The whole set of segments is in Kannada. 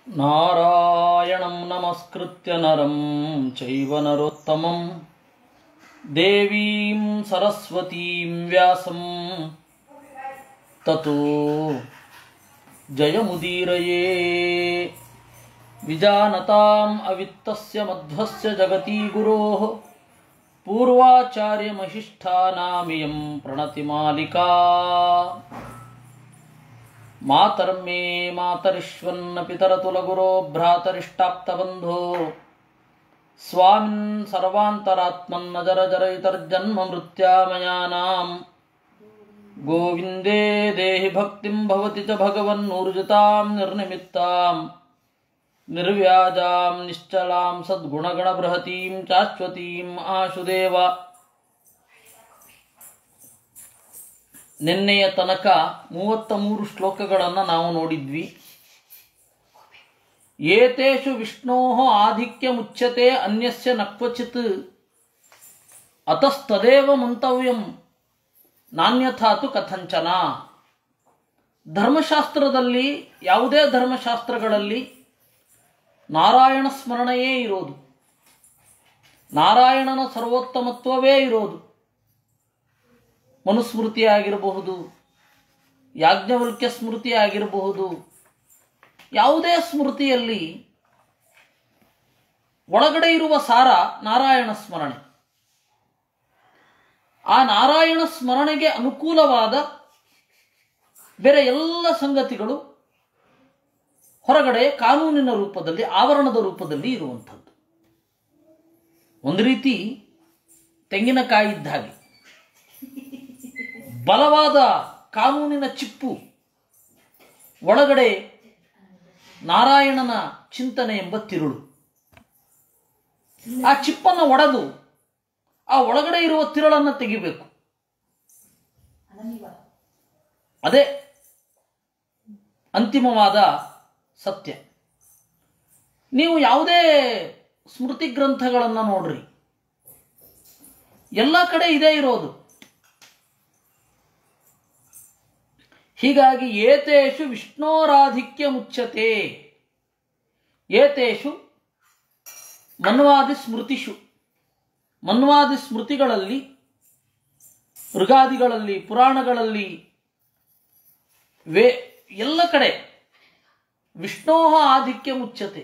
ನಾರಾಯಣಂ ನಮಸ್ಕೃತ್ಯ ನರಂ ಚೈವ ನರೋತ್ತಮಂ ದೇವೀಂ ಸರಸ್ವತೀಂ ವ್ಯಾಸಂ ತತೋ ಜಯಮುದೀರಯೇ ವಿಜಾನತಾಂ ಅವಿತ್ತಸ್ಯ ಮಧ್ವಸ್ಯ ಜಗತಿ ಗುರೋಃ ಪೂರ್ವಾಚಾರ್ಯಮಹಿಷ್ಠಾನಾಮಿಯಂ ಪ್ರಣತಿಮಾಲಿಕಾ ಮಾತರ್ಮೇ ಮಾತರಿಷ್ವನ್ನ ಪಿತರತುಲಗುರೋ ಭ್ರಾತರಿಷ್ಟಾಪ್ತಬಂಧೋ ಸ್ವಾಮಿನ್ ಸರ್ವಾಂತರಾತ್ಮನ್ನ ಜರ ಜರಯಿತರ್ಜನ್ಮ ಮೃತ್ಯಾಮಯಾನಾಂ ಗೋವಿಂದೇ ದೇಹಿ ಭಕ್ತಿಂ ಭವತಿ ಚ ಭಗವನ್ನೂರ್ಜಿತಾಂ ನಿರ್ನಿಮಿತ್ತಾಂ ನಿರ್ವ್ಯಾಜಾಂ ನಿಶ್ಚಲಾಂ ಸದ್ಗುಣಗಣಬೃಹತೀಂ ಶಾಶ್ವತೀಂ ಆಶುದೇವ ನಿನ್ನೆಯ ತನಕ ಮೂವತ್ತ ಮೂರು ಶ್ಲೋಕಗಳನ್ನು ನಾವು ನೋಡಿದ್ವಿ ಏತೇಷು ವಿಷ್ಣೋ ಆಧಿಕ್ಯ ಮುಚ್ಯತೆ ಅನ್ಯಸ್ಯ ನಕ್ವಚಿತ್ ಅತಸ್ತದೇವ ಮಂತವ್ಯಂ ನಾಣ್ಯಥಾತು ಕಥಂಚನ ಧರ್ಮಶಾಸ್ತ್ರದಲ್ಲಿ ಯಾವುದೇ ಧರ್ಮಶಾಸ್ತ್ರಗಳಲ್ಲಿ ನಾರಾಯಣ ಸ್ಮರಣೆಯೇ ಇರೋದು ನಾರಾಯಣನ ಸರ್ವೋತ್ತಮತ್ವವೇ ಇರೋದು ಮನುಸ್ಮೃತಿ ಆಗಿರಬಹುದು ಯಾಜ್ಞವಲ್ಕ್ಯ ಸ್ಮೃತಿ ಆಗಿರಬಹುದು ಯಾವುದೇ ಸ್ಮೃತಿಯಲ್ಲಿ ಒಳಗಡೆ ಇರುವ ಸಾರ ನಾರಾಯಣ ಸ್ಮರಣೆ ಆ ನಾರಾಯಣ ಸ್ಮರಣೆಗೆ ಅನುಕೂಲವಾದ ಬೇರೆ ಎಲ್ಲ ಸಂಗತಿಗಳು ಹೊರಗಡೆ ಕಾನೂನಿನ ರೂಪದಲ್ಲಿ ಆವರಣದ ರೂಪದಲ್ಲಿ ಇರುವಂಥದ್ದು ಒಂದು ರೀತಿ ತೆಂಗಿನಕಾಯಿ ಇದ್ದ ಹಾಗೆ ಬಲವಾದ ಕಾನೂನಿನ ಚಿಪ್ಪು ಒಳಗಡೆ ನಾರಾಯಣನ ಚಿಂತನೆ ಎಂಬ ತಿರುಳು ಆ ಚಿಪ್ಪನ್ನು ಒಡೆದು ಆ ಒಳಗಡೆ ಇರುವ ತಿರುಳನ್ನು ತೆಗಿಬೇಕು ಅದೇ ಅಂತಿಮವಾದ ಸತ್ಯ ನೀವು ಯಾವುದೇ ಸ್ಮೃತಿ ಗ್ರಂಥಗಳನ್ನು ನೋಡ್ರಿ ಎಲ್ಲ ಕಡೆ ಇದೇ ಇರೋದು ಹೀಗಾಗಿ ಏತೇಷು ವಿಷ್ಣೋರಾಧಿಕ್ಯ ಮುಚ್ಚತೆ ಏತೇಷು ಮನ್ವಾದಿ ಸ್ಮೃತಿಷು ಮನ್ವಾದಿ ಸ್ಮೃತಿಗಳಲ್ಲಿ ಮೃಗಾದಿಗಳಲ್ಲಿ ಪುರಾಣಗಳಲ್ಲಿ ವೇ ಎಲ್ಲ ಕಡೆ ವಿಷ್ಣೋ ಆಧಿಕ್ಯ ಮುಚ್ಚತೆ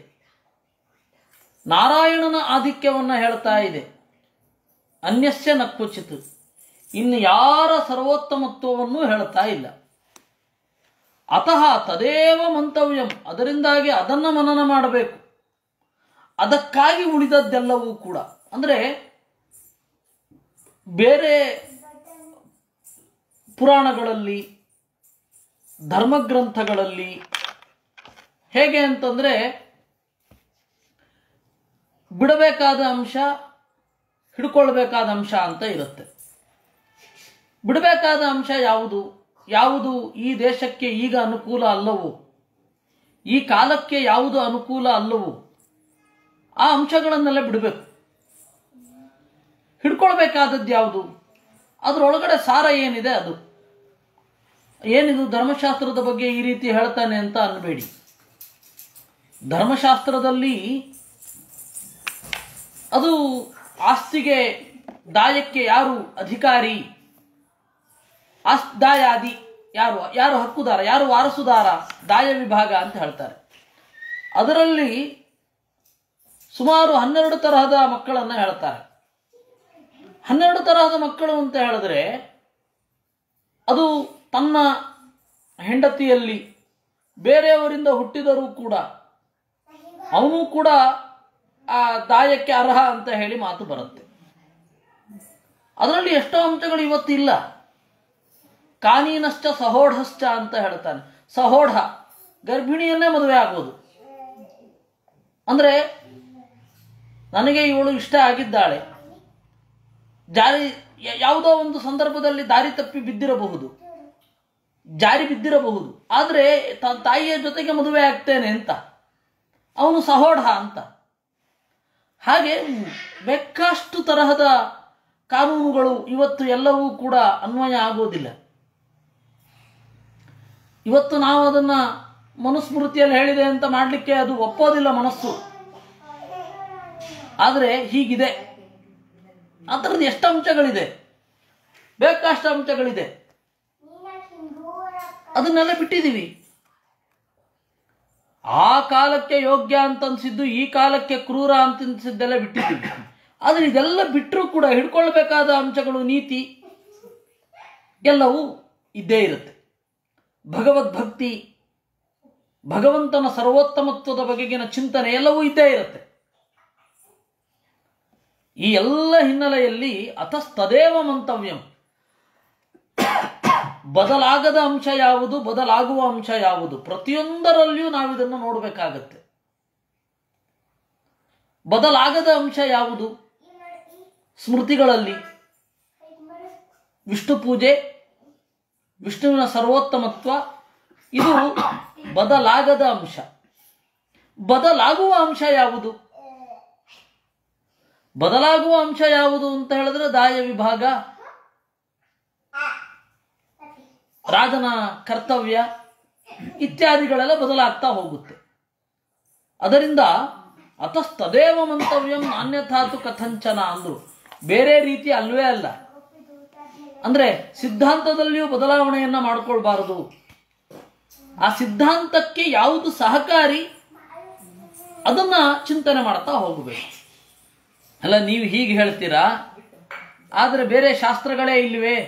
ನಾರಾಯಣನ ಆಧಿಕ್ಯವನ್ನು ಹೇಳ್ತಾ ಇದೆ ಅನ್ಯಸ್ಯ ನಕ್ವಚಿತ್ ಇನ್ನು ಯಾರ ಸರ್ವೋತ್ತಮತ್ವವನ್ನು ಹೇಳ್ತಾ ಇಲ್ಲ ಅತಃ ತದೇವ ಮಂತವ್ಯಂ ಅದರಿಂದಾಗಿ ಅದನ್ನು ಮನನ ಮಾಡಬೇಕು ಅದಕ್ಕಾಗಿ ಉಳಿದದ್ದೆಲ್ಲವೂ ಕೂಡ ಅಂದರೆ ಬೇರೆ ಪುರಾಣಗಳಲ್ಲಿ ಧರ್ಮಗ್ರಂಥಗಳಲ್ಲಿ ಹೇಗೆ ಅಂತಂದರೆ ಬಿಡಬೇಕಾದ ಅಂಶ ಹಿಡ್ಕೊಳ್ಬೇಕಾದ ಅಂಶ ಅಂತ ಇರುತ್ತೆ ಬಿಡಬೇಕಾದ ಅಂಶ ಯಾವುದು ಯಾವುದು ಈ ದೇಶಕ್ಕೆ ಈಗ ಅನುಕೂಲ ಅಲ್ಲವೋ ಈ ಕಾಲಕ್ಕೆ ಯಾವುದು ಅನುಕೂಲ ಅಲ್ಲವೋ ಆ ಅಂಶಗಳನ್ನೆಲ್ಲ ಬಿಡಬೇಕು ಹಿಡ್ಕೊಳ್ಬೇಕಾದದ್ದು ಯಾವುದು ಅದರೊಳಗಡೆ ಸಾರ ಏನಿದೆ ಅದು ಏನಿದು ಧರ್ಮಶಾಸ್ತ್ರದ ಬಗ್ಗೆ ಈ ರೀತಿ ಹೇಳ್ತಾನೆ ಅಂತ ಅನ್ಬೇಡಿ ಧರ್ಮಶಾಸ್ತ್ರದಲ್ಲಿ ಅದು ಆಸ್ತಿಗೆ ದಾಯಕ್ಕೆ ಯಾರು ಅಧಿಕಾರಿ ಆಸ್ ದಾಯಾದಿ ಯಾರು ಯಾರು ಹಕ್ಕುದಾರ ಯಾರು ವಾರಸುದಾರ ದಾಯ ವಿಭಾಗ ಅಂತ ಹೇಳ್ತಾರೆ ಅದರಲ್ಲಿ ಸುಮಾರು ಹನ್ನೆರಡು ತರಹದ ಮಕ್ಕಳನ್ನು ಹೇಳ್ತಾರೆ ಹನ್ನೆರಡು ತರಹದ ಮಕ್ಕಳು ಅಂತ ಹೇಳಿದ್ರೆ ಅದು ತನ್ನ ಹೆಂಡತಿಯಲ್ಲಿ ಬೇರೆಯವರಿಂದ ಹುಟ್ಟಿದರೂ ಕೂಡ ಅವನು ಕೂಡ ಆ ದಾಯಕ್ಕೆ ಅರ್ಹ ಅಂತ ಹೇಳಿ ಮಾತು ಬರುತ್ತೆ ಅದರಲ್ಲಿ ಎಷ್ಟೋ ಅಂಶಗಳು ಇವತ್ತಿಲ್ಲ ಕಾನೀನಶ್ಚ ಸಹೋಢಶ್ಚ ಅಂತ ಹೇಳ್ತಾನೆ ಸಹೋಢ ಗರ್ಭಿಣಿಯನ್ನೇ ಮದುವೆ ಆಗೋದು ಅಂದರೆ ನನಗೆ ಇವಳು ಇಷ್ಟ ಆಗಿದ್ದಾಳೆ ಜಾರಿ ಯಾವುದೋ ಒಂದು ಸಂದರ್ಭದಲ್ಲಿ ದಾರಿ ತಪ್ಪಿ ಬಿದ್ದಿರಬಹುದು ಜಾರಿ ಬಿದ್ದಿರಬಹುದು ಆದರೆ ತಾಯಿಯ ಜೊತೆಗೆ ಮದುವೆ ಆಗ್ತೇನೆ ಅಂತ ಅವನು ಸಹೋಢ ಅಂತ ಹಾಗೆ ಬೆಕ್ಕಷ್ಟು ತರಹದ ಕಾನೂನುಗಳು ಇವತ್ತು ಎಲ್ಲವೂ ಕೂಡ ಅನ್ವಯ ಆಗೋದಿಲ್ಲ ಇವತ್ತು ನಾವು ಅದನ್ನು ಮನುಸ್ಮೃತಿಯಲ್ಲಿ ಹೇಳಿದೆ ಅಂತ ಮಾಡಲಿಕ್ಕೆ ಅದು ಒಪ್ಪೋದಿಲ್ಲ ಮನಸ್ಸು ಆದರೆ ಹೀಗಿದೆ ಅದರದ್ದು ಎಷ್ಟು ಅಂಶಗಳಿದೆ ಬೇಕಷ್ಟು ಅಂಶಗಳಿದೆ ಅದನ್ನೆಲ್ಲ ಬಿಟ್ಟಿದ್ದೀವಿ ಆ ಕಾಲಕ್ಕೆ ಯೋಗ್ಯ ಅಂತ ಅನ್ಸಿದ್ದು ಈ ಕಾಲಕ್ಕೆ ಕ್ರೂರ ಅಂತ ಅನ್ಸಿದ್ದೆಲ್ಲ ಬಿಟ್ಟಿದ್ದೀವಿ ಆದರೆ ಇದೆಲ್ಲ ಬಿಟ್ಟರೂ ಕೂಡ ಹಿಡ್ಕೊಳ್ಬೇಕಾದ ಅಂಶಗಳು ನೀತಿ ಎಲ್ಲವೂ ಇದ್ದೇ ಇರುತ್ತೆ ಭಗವದ್ಭಕ್ತಿ ಭಗವಂತನ ಸರ್ವೋತ್ತಮತ್ವದ ಬಗೆಗಿನ ಚಿಂತನೆ ಎಲ್ಲವೂ ಇದ್ದೇ ಇರುತ್ತೆ ಈ ಎಲ್ಲ ಹಿನ್ನೆಲೆಯಲ್ಲಿ ಅತಸ್ತದೇವ ಮಂತವ್ಯಂ ಬದಲಾಗದ ಅಂಶ ಯಾವುದು ಬದಲಾಗುವ ಅಂಶ ಯಾವುದು ಪ್ರತಿಯೊಂದರಲ್ಲಿಯೂ ನಾವು ಇದನ್ನು ನೋಡಬೇಕಾಗತ್ತೆ ಬದಲಾಗದ ಅಂಶ ಯಾವುದು ಸ್ಮೃತಿಗಳಲ್ಲಿ ವಿಷ್ಣು ಪೂಜೆ ವಿಷ್ಣುವಿನ ಸರ್ವೋತ್ತಮತ್ವ ಇದು ಬದಲಾಗದ ಅಂಶ ಬದಲಾಗುವ ಅಂಶ ಯಾವುದು ಬದಲಾಗುವ ಅಂಶ ಯಾವುದು ಅಂತ ಹೇಳಿದ್ರೆ ದಾಯ ವಿಭಾಗ ರಾಜನ ಕರ್ತವ್ಯ ಇತ್ಯಾದಿಗಳೆಲ್ಲ ಬದಲಾಗ್ತಾ ಹೋಗುತ್ತೆ ಅದರಿಂದ ಅತಸ್ತದೇವ ಮಂತವ್ಯಂ ನಾಣ್ಯಥಾತು ಕಥಂಚನ ಅಂದ್ರು ಬೇರೆ ರೀತಿ ಅಲ್ವೇ ಅಲ್ಲ ಅಂದ್ರೆ ಸಿದ್ಧಾಂತದಲ್ಲಿಯೂ ಬದಲಾವಣೆಯನ್ನ ಮಾಡಿಕೊಳ್ಬಾರದು ಆ ಸಿದ್ಧಾಂತಕ್ಕೆ ಯಾವುದು ಸಹಕಾರಿ ಅದನ್ನ ಚಿಂತನೆ ಮಾಡ್ತಾ ಹೋಗಬೇಕು ಅಲ್ಲ ನೀವು ಹೀಗೆ ಹೇಳ್ತೀರಾ ಆದರೆ ಬೇರೆ ಶಾಸ್ತ್ರಗಳೇ ಇಲ್ವೇ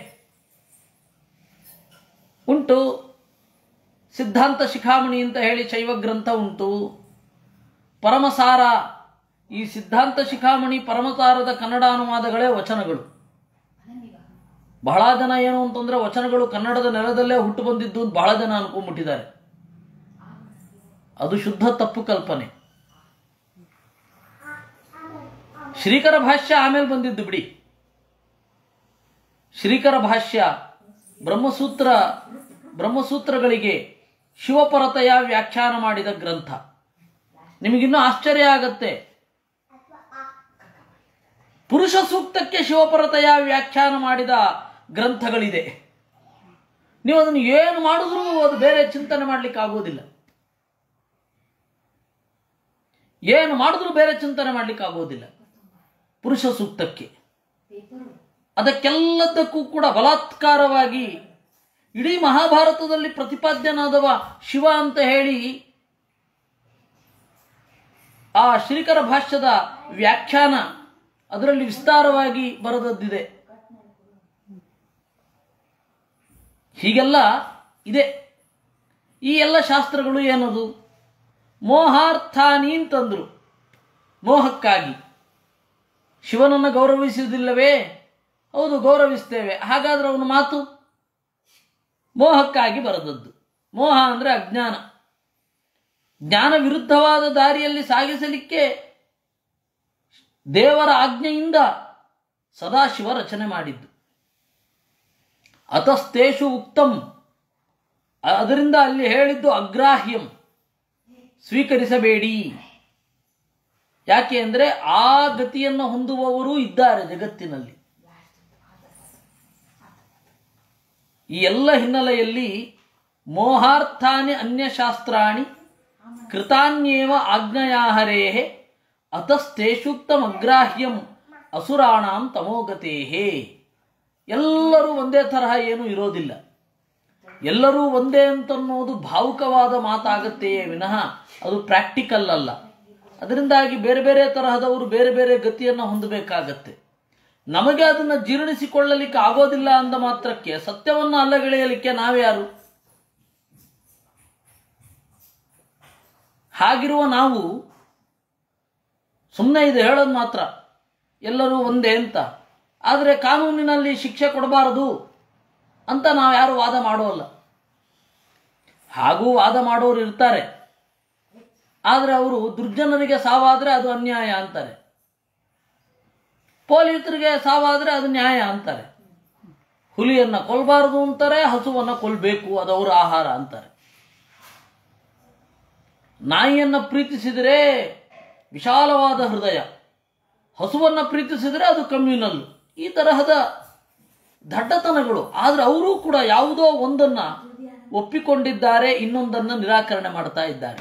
ಉಂಟು ಸಿದ್ಧಾಂತ ಶಿಖಾಮಣಿ ಅಂತ ಹೇಳಿ ಶೈವ ಗ್ರಂಥ ಉಂಟು ಪರಮಸಾರ ಈ ಸಿದ್ಧಾಂತ ಶಿಖಾಮಣಿ ಪರಮಸಾರದ ಕನ್ನಡ ಅನುವಾದಗಳೇ ವಚನಗಳು ಬಹಳ ಜನ ಏನು ಅಂತಂದ್ರೆ ವಚನಗಳು ಕನ್ನಡದ ನೆಲದಲ್ಲೇ ಹುಟ್ಟು ಬಂದಿದ್ದು ಅಂತ ಬಹಳ ಜನ ಅನ್ಕೊಂಡ್ಬಿಟ್ಟಿದ್ದಾರೆ ಅದು ಶುದ್ಧ ತಪ್ಪು ಕಲ್ಪನೆ ಶ್ರೀಕರ ಭಾಷ್ಯ ಆಮೇಲೆ ಬಂದಿದ್ದು ಬಿಡಿ ಶ್ರೀಕರ ಭಾಷ್ಯ ಬ್ರಹ್ಮಸೂತ್ರ ಬ್ರಹ್ಮಸೂತ್ರಗಳಿಗೆ ಶಿವಪರತೆಯ ವ್ಯಾಖ್ಯಾನ ಮಾಡಿದ ಗ್ರಂಥ ನಿಮಗಿನ್ನೂ ಆಶ್ಚರ್ಯ ಆಗತ್ತೆ ಪುರುಷ ಸೂಕ್ತಕ್ಕೆ ಶಿವಪರತೆಯ ವ್ಯಾಖ್ಯಾನ ಮಾಡಿದ ಗ್ರಂಥಗಳಿದೆ ನೀವು ಅದನ್ನು ಏನು ಮಾಡಿದ್ರೂ ಅದು ಬೇರೆ ಚಿಂತನೆ ಮಾಡ್ಲಿಕ್ಕೆ ಆಗೋದಿಲ್ಲ ಏನು ಮಾಡಿದ್ರೂ ಬೇರೆ ಚಿಂತನೆ ಮಾಡ್ಲಿಕ್ಕೆ ಆಗೋದಿಲ್ಲ ಪುರುಷ ಸೂಕ್ತಕ್ಕೆ ಅದಕ್ಕೆಲ್ಲದಕ್ಕೂ ಕೂಡ ಬಲಾತ್ಕಾರವಾಗಿ ಇಡೀ ಮಹಾಭಾರತದಲ್ಲಿ ಪ್ರತಿಪಾದ್ಯನಾದವ ಶಿವ ಅಂತ ಹೇಳಿ ಆ ಶ್ರೀಕರ ಭಾಷ್ಯದ ವ್ಯಾಖ್ಯಾನ ಅದರಲ್ಲಿ ವಿಸ್ತಾರವಾಗಿ ಬರೆದದ್ದಿದೆ ಹೀಗೆಲ್ಲ ಇದೆ ಈ ಎಲ್ಲ ಶಾಸ್ತ್ರಗಳು ಏನದು ಮೋಹಾರ್ಥಾನಿ ಅಂತಂದ್ರು ಮೋಹಕ್ಕಾಗಿ ಶಿವನನ್ನು ಗೌರವಿಸುವುದಿಲ್ಲವೇ ಹೌದು ಗೌರವಿಸ್ತೇವೆ ಹಾಗಾದ್ರೆ ಅವನ ಮಾತು ಮೋಹಕ್ಕಾಗಿ ಬರೆದದ್ದು ಮೋಹ ಅಂದರೆ ಅಜ್ಞಾನ ಜ್ಞಾನ ವಿರುದ್ಧವಾದ ದಾರಿಯಲ್ಲಿ ಸಾಗಿಸಲಿಕ್ಕೆ ದೇವರ ಆಜ್ಞೆಯಿಂದ ಸದಾಶಿವ ರಚನೆ ಮಾಡಿದ್ದು ಅತಸ್ತೇಷು ಉಕ್ತಂ ಅದರಿಂದ ಅಲ್ಲಿ ಹೇಳಿದ್ದು ಅಗ್ರಾಹ್ಯಂ ಸ್ವೀಕರಿಸಬೇಡಿ ಯಾಕೆ ಅಂದರೆ ಆ ಗತಿಯನ್ನು ಹೊಂದುವವರೂ ಇದ್ದಾರೆ ಜಗತ್ತಿನಲ್ಲಿ ಈ ಎಲ್ಲ ಹಿನ್ನೆಲೆಯಲ್ಲಿ ಮೋಹಾರ್ಥಾನಿ ಅನ್ಯಶಾಸ್ತ್ರಾಣಿ ಕೃತಾನ್ಯೇವ ಆಜ್ಞಯಾಹರೇಹೆ ಅತಸ್ತೇಷುಕ್ತಮಗ್ರಾಹ್ಯಂ ಅಸುರಾಣಾಂ ತಮೋಗತೇಹೇ ಎಲ್ಲರೂ ಒಂದೇ ತರಹ ಏನೂ ಇರೋದಿಲ್ಲ ಎಲ್ಲರೂ ಒಂದೇ ಅಂತನ್ನೋದು ಭಾವುಕವಾದ ಮಾತಾಗತ್ತೆಯೇ ವಿನಃ ಅದು ಪ್ರಾಕ್ಟಿಕಲ್ ಅಲ್ಲ ಅದರಿಂದಾಗಿ ಬೇರೆ ಬೇರೆ ತರಹದವರು ಬೇರೆ ಬೇರೆ ಗತಿಯನ್ನು ಹೊಂದಬೇಕಾಗತ್ತೆ ನಮಗೆ ಅದನ್ನು ಜೀರ್ಣಿಸಿಕೊಳ್ಳಲಿಕ್ಕೆ ಆಗೋದಿಲ್ಲ ಅಂದ ಮಾತ್ರಕ್ಕೆ ಸತ್ಯವನ್ನು ಅಲ್ಲಗೆಳೆಯಲಿಕ್ಕೆ ನಾವ್ಯಾರು ಹಾಗಿರುವ ನಾವು ಸುಮ್ಮನೆ ಇದು ಹೇಳೋದು ಮಾತ್ರ ಎಲ್ಲರೂ ಒಂದೇ ಅಂತ ಆದರೆ ಕಾನೂನಿನಲ್ಲಿ ಶಿಕ್ಷೆ ಕೊಡಬಾರದು ಅಂತ ನಾವು ಯಾರು ವಾದ ಮಾಡೋಲ್ಲ ಹಾಗೂ ವಾದ ಮಾಡೋರು ಇರ್ತಾರೆ ಆದರೆ ಅವರು ದುರ್ಜನರಿಗೆ ಸಾವಾದರೆ ಅದು ಅನ್ಯಾಯ ಅಂತಾರೆ ಪೊಲೀಸರಿಗೆ ಸಾವಾದರೆ ಅದು ನ್ಯಾಯ ಅಂತಾರೆ ಹುಲಿಯನ್ನು ಕೊಲ್ಬಾರದು ಅಂತಾರೆ ಹಸುವನ್ನು ಕೊಲ್ಬೇಕು ಅದು ಅವರ ಆಹಾರ ಅಂತಾರೆ ನಾಯಿಯನ್ನು ಪ್ರೀತಿಸಿದರೆ ವಿಶಾಲವಾದ ಹೃದಯ ಹಸುವನ್ನು ಪ್ರೀತಿಸಿದರೆ ಅದು ಕಮ್ಯುನಲ್ ಈ ತರಹದ ದಡ್ಡತನಗಳು ಆದರೆ ಅವರೂ ಕೂಡ ಯಾವುದೋ ಒಂದನ್ನು ಒಪ್ಪಿಕೊಂಡಿದ್ದಾರೆ ಇನ್ನೊಂದನ್ನು ನಿರಾಕರಣೆ ಮಾಡ್ತಾ ಇದ್ದಾರೆ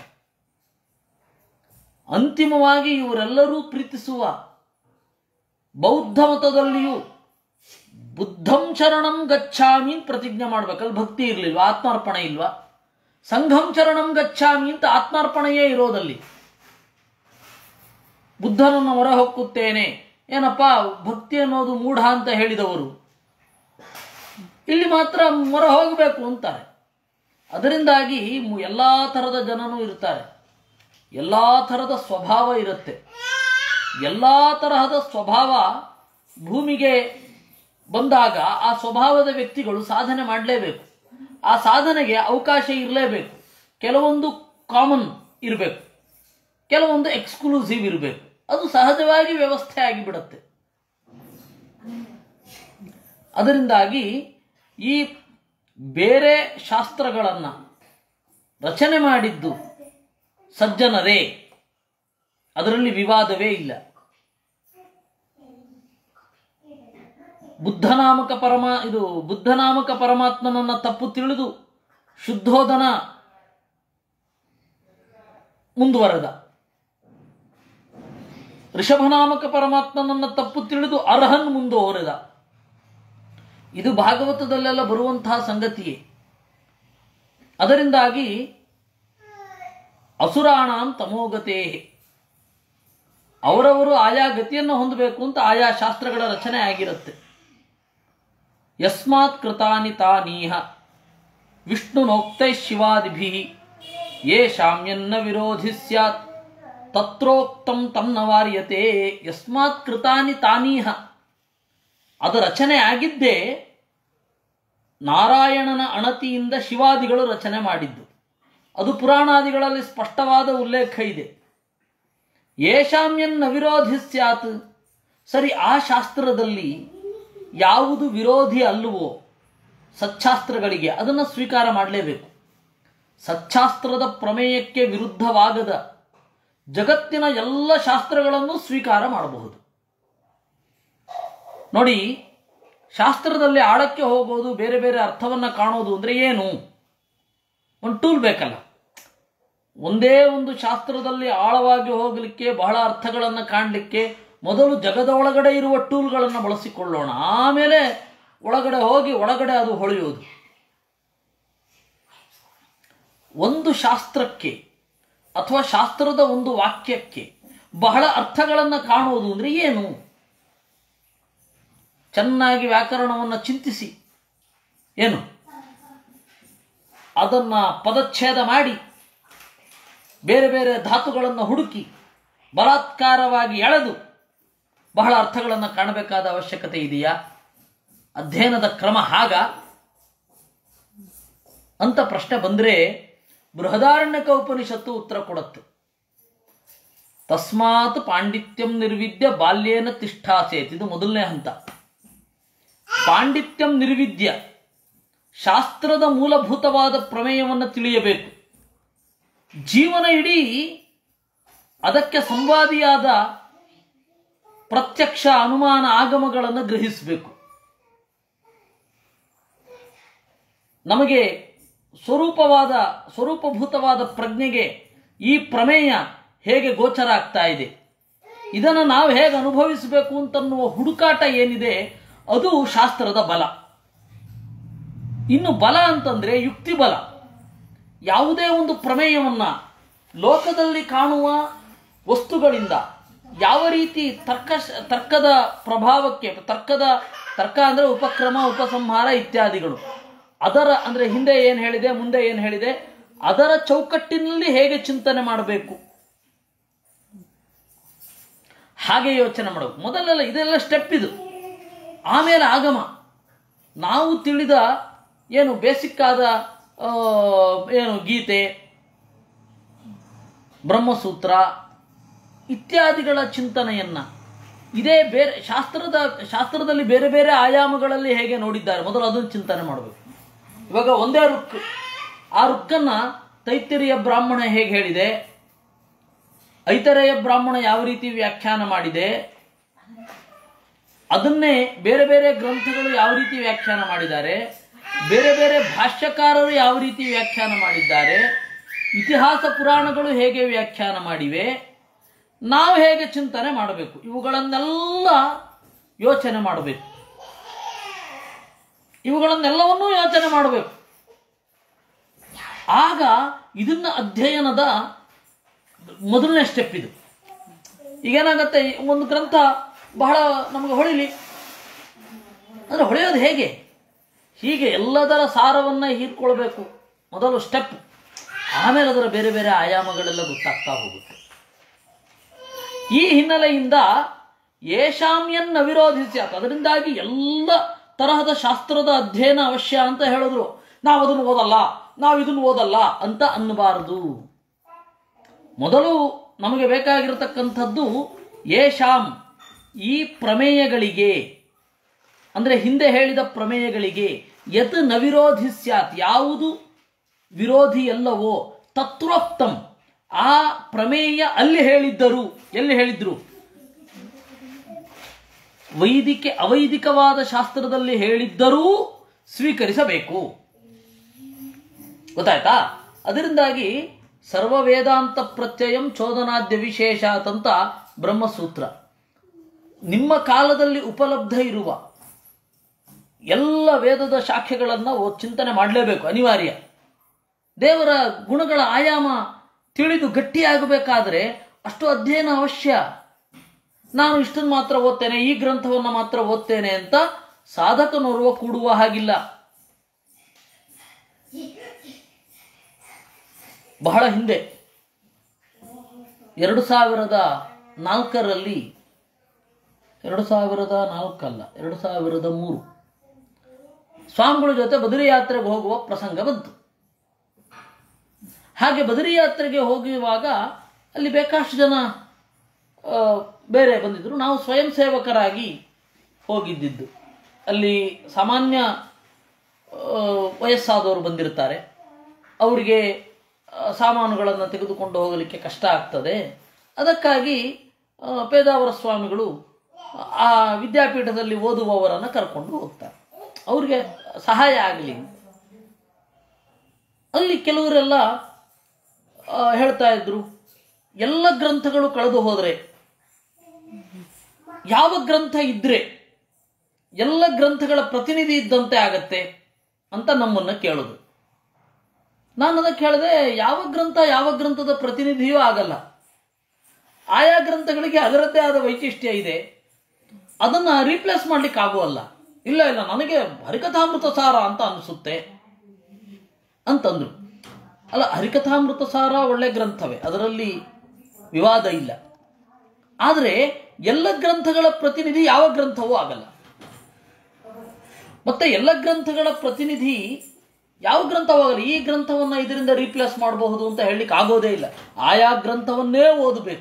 ಅಂತಿಮವಾಗಿ ಇವರೆಲ್ಲರೂ ಪ್ರೀತಿಸುವ ಬೌದ್ಧ ಮತದಲ್ಲಿಯೂ ಬುದ್ಧಂ ಶರಣಂ ಗಚ್ಚಾಮಿ ಅಂತ ಪ್ರತಿಜ್ಞೆ ಮಾಡ್ಬೇಕಲ್ಲಿ ಭಕ್ತಿ ಇರಲಿಲ್ವಾ ಆತ್ಮಾರ್ಪಣೆ ಇಲ್ವಾ ಸಂಘಂ ಶರಣಂ ಗಚ್ಚಾಮಿ ಅಂತ ಆತ್ಮಾರ್ಪಣೆಯೇ ಇರೋದಲ್ಲಿ ಬುದ್ಧನನ್ನು ಹೊರ ಹೊಕ್ಕುತ್ತೇನೆ ಏನಪ್ಪ ಭಕ್ತಿ ಅನ್ನೋದು ಮೂಢ ಅಂತ ಹೇಳಿದವರು ಇಲ್ಲಿ ಮಾತ್ರ ಮೊರ ಹೋಗಬೇಕು ಅಂತಾರೆ ಅದರಿಂದಾಗಿ ಮು- ಎಲ್ಲಾ ಥರದ ಜನನೂ ಇರ್ತಾರೆ ಎಲ್ಲಾ ಥರದ ಸ್ವಭಾವ ಇರುತ್ತೆ ಎಲ್ಲಾ ತರಹದ ಸ್ವಭಾವ ಭೂಮಿಗೆ ಬಂದಾಗ ಆ ಸ್ವಭಾವದ ವ್ಯಕ್ತಿಗಳು ಸಾಧನೆ ಮಾಡಲೇಬೇಕು ಆ ಸಾಧನೆಗೆ ಅವಕಾಶ ಇರಲೇಬೇಕು ಕೆಲವೊಂದು ಕಾಮನ್ ಇರಬೇಕು ಕೆಲವೊಂದು ಎಕ್ಸ್ಕ್ಲೂಸಿವ್ ಇರಬೇಕು ಅದು ಸಹಜವಾಗಿ ವ್ಯವಸ್ಥೆ ಆಗಿಬಿಡುತ್ತೆ ಅದರಿಂದಾಗಿ ಈ ಬೇರೆ ಶಾಸ್ತ್ರಗಳನ್ನು ರಚನೆ ಮಾಡಿದ್ದು ಸಜ್ಜನರೇ ಅದರಲ್ಲಿ ವಿವಾದವೇ ಇಲ್ಲ ಬುದ್ಧನಾಮಕ ಪರಮ ಇದು ಬುದ್ಧನಾಮಕ ಪರಮಾತ್ಮನನ್ನ ತಪ್ಪು ತಿಳಿದು ಶುದ್ಧೋಧನ ಮುಂದುವರೆದ ಋಷಭನಾಮಕ ಪರಮಾತ್ಮನನ್ನ ತಪ್ಪು ತಿಳಿದು ಅರ್ಹನ್ ಮುಂದುವರೆದ ಇದು ಭಾಗವತದಲ್ಲೆಲ್ಲ ಬರುವಂತಹ ಸಂಗತಿಯೇ ಅದರಿಂದಾಗಿ ಅಸುರಾಣಾಂ ತಮೋಗತೇ ಅವರವರು ಆಯಾ ಗತಿಯನ್ನು ಹೊಂದಬೇಕು ಅಂತ ಆಯಾ ಶಾಸ್ತ್ರಗಳ ರಚನೆ ಆಗಿರುತ್ತೆ ಯಸ್ಮಾತ್ ಕೃತಾನಿ ತಾನೀಹ ವಿಷ್ಣುನೋಕ್ತೈ ಶಿವಾದಿಭಿ ಯೇ ಶಾಮ್ಯನ್ನ ವಿರೋಧಿ ಸ್ಯಾತ್ ತತ್ರೋಕ್ತಂ ತನ್ನ ವಾರ್ಯತೆ ಯಸ್ಮಾತ್ ಕೃತಾನಿ ತಾನೀಹ ಅದು ರಚನೆ ಆಗಿದ್ದೇ ನಾರಾಯಣನ ಅಣತಿಯಿಂದ ಶಿವಾದಿಗಳು ರಚನೆ ಮಾಡಿದ್ದು ಅದು ಪುರಾಣಾದಿಗಳಲ್ಲಿ ಸ್ಪಷ್ಟವಾದ ಉಲ್ಲೇಖ ಇದೆ ಯೇಷಾಮ್ಯನ್ನ ವಿರೋಧಿ ಸ್ಯಾತ್ ಸರಿ ಆ ಶಾಸ್ತ್ರದಲ್ಲಿ ಯಾವುದು ವಿರೋಧಿ ಅಲ್ಲವೋ ಸಚ್ಛಾಸ್ತ್ರಗಳಿಗೆ ಅದನ್ನು ಸ್ವೀಕಾರ ಮಾಡಲೇಬೇಕು ಸಚ್ಛಾಸ್ತ್ರದ ಪ್ರಮೇಯಕ್ಕೆ ವಿರುದ್ಧವಾಗದ ಜಗತ್ತಿನ ಎಲ್ಲ ಶಾಸ್ತ್ರಗಳನ್ನು ಸ್ವೀಕಾರ ಮಾಡಬಹುದು ನೋಡಿ ಶಾಸ್ತ್ರದಲ್ಲಿ ಆಳಕ್ಕೆ ಹೋಗೋದು ಬೇರೆ ಬೇರೆ ಅರ್ಥವನ್ನು ಕಾಣೋದು ಅಂದರೆ ಏನು ಒಂದು ಟೂಲ್ ಬೇಕಲ್ಲ ಒಂದೇ ಒಂದು ಶಾಸ್ತ್ರದಲ್ಲಿ ಆಳವಾಗಿ ಹೋಗಲಿಕ್ಕೆ ಬಹಳ ಅರ್ಥಗಳನ್ನು ಕಾಣಲಿಕ್ಕೆ ಮೊದಲು ಜಗದ ಒಳಗಡೆ ಇರುವ ಟೂಲ್ಗಳನ್ನು ಬಳಸಿಕೊಳ್ಳೋಣ ಆಮೇಲೆ ಒಳಗಡೆ ಹೋಗಿ ಒಳಗಡೆ ಅದು ಹೊಳೆಯೋದು ಒಂದು ಶಾಸ್ತ್ರಕ್ಕೆ ಅಥವಾ ಶಾಸ್ತ್ರದ ಒಂದು ವಾಕ್ಯಕ್ಕೆ ಬಹಳ ಅರ್ಥಗಳನ್ನು ಕಾಣುವುದು ಅಂದರೆ ಏನು ಚೆನ್ನಾಗಿ ವ್ಯಾಕರಣವನ್ನು ಚಿಂತಿಸಿ ಏನು ಅದನ್ನು ಪದಚ್ಛೇದ ಮಾಡಿ ಬೇರೆ ಬೇರೆ ಧಾತುಗಳನ್ನು ಹುಡುಕಿ ಬಲಾತ್ಕಾರವಾಗಿ ಎಳೆದು ಬಹಳ ಅರ್ಥಗಳನ್ನು ಕಾಣಬೇಕಾದ ಅವಶ್ಯಕತೆ ಇದೆಯಾ ಅಧ್ಯಯನದ ಕ್ರಮ ಹಾಗ ಅಂತ ಪ್ರಶ್ನೆ ಬಂದರೆ ಬೃಹದಾರಣ್ಯಕ ಉಪನಿಷತ್ತು ಉತ್ತರ ಕೊಡುತ್ತೆ ತಸ್ಮಾತ್ ಪಾಂಡಿತ್ಯಂ ನಿರ್ವಿದ್ಯ ಬಾಲ್ಯೇನ ತಿಷ್ಠಾಸೇತ್ ಇದು ಮೊದಲನೇ ಹಂತ ಪಾಂಡಿತ್ಯಂ ನಿರ್ವಿದ್ಯ ಶಾಸ್ತ್ರದ ಮೂಲಭೂತವಾದ ಪ್ರಮೇಯವನ್ನು ತಿಳಿಯಬೇಕು ಜೀವನ ಇಡೀ ಅದಕ್ಕೆ ಸಂವಾದಿಯಾದ ಪ್ರತ್ಯಕ್ಷ ಅನುಮಾನ ಆಗಮಗಳನ್ನು ಗ್ರಹಿಸಬೇಕು ನಮಗೆ ಸ್ವರೂಪವಾದ ಸ್ವರೂಪಭೂತವಾದ ಪ್ರಜ್ಞೆಗೆ ಈ ಪ್ರಮೇಯ ಹೇಗೆ ಗೋಚರ ಆಗ್ತಾ ಇದೆ ಇದನ್ನು ನಾವು ಹೇಗೆ ಅನುಭವಿಸಬೇಕು ಅಂತನ್ನುವ ಹುಡುಕಾಟ ಏನಿದೆ ಅದು ಶಾಸ್ತ್ರದ ಬಲ ಇನ್ನು ಬಲ ಅಂತಂದ್ರೆ ಯುಕ್ತಿ ಬಲ ಯಾವುದೇ ಒಂದು ಪ್ರಮೇಯವನ್ನ ಲೋಕದಲ್ಲಿ ಕಾಣುವ ವಸ್ತುಗಳಿಂದ ಯಾವ ರೀತಿ ತರ್ಕ ತರ್ಕದ ಪ್ರಭಾವಕ್ಕೆ ತರ್ಕದ ತರ್ಕ ಅಂದ್ರೆ ಉಪಕ್ರಮ ಉಪಸಂಹಾರ ಇತ್ಯಾದಿಗಳು ಅದರ ಅಂದ್ರೆ ಹಿಂದೆ ಏನು ಹೇಳಿದೆ ಮುಂದೆ ಏನು ಹೇಳಿದೆ ಅದರ ಚೌಕಟ್ಟಿನಲ್ಲಿ ಹೇಗೆ ಚಿಂತನೆ ಮಾಡಬೇಕು ಹಾಗೆ ಯೋಚನೆ ಮಾಡಬೇಕು ಮೊದಲೆಲ್ಲ ಇದೆಲ್ಲ ಸ್ಟೆಪ್ ಇದು ಆಮೇಲೆ ಆಗಮ ನಾವು ತಿಳಿದ ಏನು ಬೇಸಿಕ್ ಆದ ಆ, ಏನು ಗೀತೆ ಬ್ರಹ್ಮಸೂತ್ರ ಇತ್ಯಾದಿಗಳ ಚಿಂತನೆಯನ್ನ ಇದೇ ಬೇರೆ ಶಾಸ್ತ್ರದ ಶಾಸ್ತ್ರದಲ್ಲಿ ಬೇರೆ ಬೇರೆ ಆಯಾಮಗಳಲ್ಲಿ ಹೇಗೆ ನೋಡಿದ್ದಾರೆ ಮೊದಲು ಅದನ್ನು ಚಿಂತನೆ ಮಾಡಬೇಕು ಇವಾಗ ಒಂದೇ ರುಕ್ ಆ ರುಕ್ಕನ್ನ ತೈತ್ತಿರಿಯ ಬ್ರಾಹ್ಮಣ ಹೇಗೆ ಹೇಳಿದೆ ಐತರೇಯ ಬ್ರಾಹ್ಮಣ ಯಾವ ರೀತಿ ವ್ಯಾಖ್ಯಾನ ಮಾಡಿದೆ ಅದನ್ನೇ ಬೇರೆ ಬೇರೆ ಗ್ರಂಥಗಳು ಯಾವ ರೀತಿ ವ್ಯಾಖ್ಯಾನ ಮಾಡಿದ್ದಾರೆ ಬೇರೆ ಬೇರೆ ಭಾಷ್ಯಕಾರರು ಯಾವ ರೀತಿ ವ್ಯಾಖ್ಯಾನ ಮಾಡಿದ್ದಾರೆ ಇತಿಹಾಸ ಪುರಾಣಗಳು ಹೇಗೆ ವ್ಯಾಖ್ಯಾನ ಮಾಡಿವೆ ನಾವು ಹೇಗೆ ಚಿಂತನೆ ಮಾಡಬೇಕು ಇವುಗಳನ್ನೆಲ್ಲ ಯೋಚನೆ ಮಾಡಬೇಕು ಇವುಗಳನ್ನೆಲ್ಲವನ್ನೂ ಯೋಚನೆ ಮಾಡಬೇಕು ಆಗ ಇದನ್ನ ಅಧ್ಯಯನದ ಮೊದಲನೇ ಸ್ಟೆಪ್ ಇದು ಈಗೇನಾಗತ್ತೆ ಒಂದು ಗ್ರಂಥ ಬಹಳ ನಮಗೆ ಹೊಳಿಲಿ ಅಂದರೆ ಹೊಳೆಯೋದು ಹೇಗೆ ಹೀಗೆ ಎಲ್ಲದರ ಸಾರವನ್ನು ಹೀರ್ಕೊಳ್ಬೇಕು ಮೊದಲು ಸ್ಟೆಪ್ ಆಮೇಲೆ ಅದರ ಬೇರೆ ಬೇರೆ ಆಯಾಮಗಳೆಲ್ಲ ಗೊತ್ತಾಗ್ತಾ ಹೋಗುತ್ತೆ ಈ ಹಿನ್ನೆಲೆಯಿಂದ ಏಷಾಮ್ಯನ್ನ ವಿರೋಧಿಸಿ ಅದರಿಂದಾಗಿ ಎಲ್ಲ ತರಹದ ಶಾಸ್ತ್ರದ ಅಧ್ಯಯನ ಅವಶ್ಯ ಅಂತ ಹೇಳಿದ್ರು ನಾವು ಅದನ್ನು ಓದಲ್ಲ ನಾವು ಇದನ್ನು ಓದಲ್ಲ ಅಂತ ಅನ್ನಬಾರದು ಮೊದಲು ನಮಗೆ ಬೇಕಾಗಿರತಕ್ಕಂಥದ್ದು ಏಷಾಮ್ ಈ ಪ್ರಮೇಯಗಳಿಗೆ ಅಂದರೆ ಹಿಂದೆ ಹೇಳಿದ ಪ್ರಮೇಯಗಳಿಗೆ ಯತ್ ನ ವಿರೋಧಿ ಸ್ಯಾತ್ ಯಾವುದು ವಿರೋಧಿ ಅಲ್ಲವೋ ತತ್ವೋಕ್ತಂ ಆ ಪ್ರಮೇಯ ಅಲ್ಲಿ ಹೇಳಿದ್ದರು ಎಲ್ಲಿ ಹೇಳಿದ್ರು ವೈದಿಕೆ ಅವೈದಿಕವಾದ ಶಾಸ್ತ್ರದಲ್ಲಿ ಹೇಳಿದ್ದರೂ ಸ್ವೀಕರಿಸಬೇಕು ಗೊತ್ತಾಯ್ತಾ ಅದರಿಂದಾಗಿ ಸರ್ವ ವೇದಾಂತ ಪ್ರತ್ಯಯಂ ಚೋದನಾದ್ಯ ವಿಶೇಷಾತ್ ಅಂತ ಬ್ರಹ್ಮಸೂತ್ರ ನಿಮ್ಮ ಕಾಲದಲ್ಲಿ ಉಪಲಬ್ಧ ಇರುವ ಎಲ್ಲ ವೇದದ ಶಾಖೆಗಳನ್ನು ಚಿಂತನೆ ಮಾಡಲೇಬೇಕು ಅನಿವಾರ್ಯ ದೇವರ ಗುಣಗಳ ಆಯಾಮ ತಿಳಿದು ಗಟ್ಟಿಯಾಗಬೇಕಾದ್ರೆ ಅಷ್ಟು ಅಧ್ಯಯನ ಅವಶ್ಯ ನಾನು ಇಷ್ಟನ್ನು ಮಾತ್ರ ಓದ್ತೇನೆ ಈ ಗ್ರಂಥವನ್ನು ಮಾತ್ರ ಓದ್ತೇನೆ ಅಂತ ಸಾಧಕನೋರ್ವ ಕೂಡುವ ಹಾಗಿಲ್ಲ ಬಹಳ ಹಿಂದೆ ಎರಡು ಸಾವಿರದ ನಾಲ್ಕರಲ್ಲಿ ಎರಡು ಸಾವಿರದ ನಾಲ್ಕಲ್ಲ ಎರಡು ಸಾವಿರದ ಮೂರು ಸ್ವಾಮಿಗಳ ಜೊತೆ ಬದರಿ ಯಾತ್ರೆಗೆ ಹೋಗುವ ಪ್ರಸಂಗ ಬಂತು ಹಾಗೆ ಬದರಿ ಯಾತ್ರೆಗೆ ಹೋಗುವಾಗ ಅಲ್ಲಿ ಬೇಕಷ್ಟು ಜನ ಆ, ಬೇರೆ ಬಂದಿದ್ದರು ನಾವು ಸ್ವಯಂ ಸೇವಕರಾಗಿ ಹೋಗಿದ್ದಿದ್ದು ಅಲ್ಲಿ ಸಾಮಾನ್ಯ ಆ, ವಯಸ್ಸಾದವರು ಬಂದಿರ್ತಾರೆ ಅವರಿಗೆ ಆ, ಸಾಮಾನುಗಳನ್ನು ತೆಗೆದುಕೊಂಡು ಹೋಗಲಿಕ್ಕೆ ಕಷ್ಟ ಆಗ್ತದೆ ಅದಕ್ಕಾಗಿ ಆ, ಪೇದಾವರ ಸ್ವಾಮಿಗಳು ಆ ವಿದ್ಯಾಪೀಠದಲ್ಲಿ ಓದುವವರನ್ನು ಕರ್ಕೊಂಡು ಹೋಗ್ತಾರೆ ಅವ್ರಿಗೆ ಸಹಾಯ ಆಗಲಿ ಅಲ್ಲಿ ಕೆಲವರೆಲ್ಲ ಆ, ಹೇಳ್ತಾ ಇದ್ರು ಎಲ್ಲ ಗ್ರಂಥಗಳು ಕಳೆದು ಹೋದರೆ ಯಾವ ಗ್ರಂಥ ಇದ್ರೆ ಎಲ್ಲ ಗ್ರಂಥಗಳ ಪ್ರತಿನಿಧಿ ಇದ್ದಂತೆ ಆಗತ್ತೆ ಅಂತ ನಮ್ಮನ್ನ ಕೇಳೋದು ನಾನು ಅದಕ್ಕೆ ಹೇಳಿದೆ ಯಾವ ಗ್ರಂಥ ಯಾವ ಗ್ರಂಥದ ಪ್ರತಿನಿಧಿಯೂ ಆಗಲ್ಲ ಆಯಾ ಗ್ರಂಥಗಳಿಗೆ ಅದರದ್ದೇ ಆದ ವೈಶಿಷ್ಟ್ಯ ಇದೆ ಅದನ್ನ ರೀಪ್ಲೇಸ್ ಮಾಡ್ಲಿಕ್ಕೆ ಆಗುವಲ್ಲ ಇಲ್ಲ ಇಲ್ಲ ನನಗೆ ಹರಿಕಥಾಮೃತ ಸಾರ ಅಂತ ಅನಿಸುತ್ತೆ ಅಂತಂದ್ರು ಅಲ್ಲ ಹರಿಕಥಾಮೃತ ಸಾರ ಒಳ್ಳೆ ಗ್ರಂಥವೇ ಅದರಲ್ಲಿ ವಿವಾದ ಇಲ್ಲ ಆದರೆ ಎಲ್ಲ ಗ್ರಂಥಗಳ ಪ್ರತಿನಿಧಿ ಯಾವ ಗ್ರಂಥವೂ ಆಗಲ್ಲ ಮತ್ತೆ ಎಲ್ಲ ಗ್ರಂಥಗಳ ಪ್ರತಿನಿಧಿ ಯಾವ ಗ್ರಂಥವಾಗಲಿ ಈ ಗ್ರಂಥವನ್ನ ಇದರಿಂದ ರೀಪ್ಲೇಸ್ ಮಾಡಬಹುದು ಅಂತ ಹೇಳಲಿಕ್ಕೆ ಆಗೋದೇ ಇಲ್ಲ ಆಯಾ ಗ್ರಂಥವನ್ನೇ ಓದಬೇಕು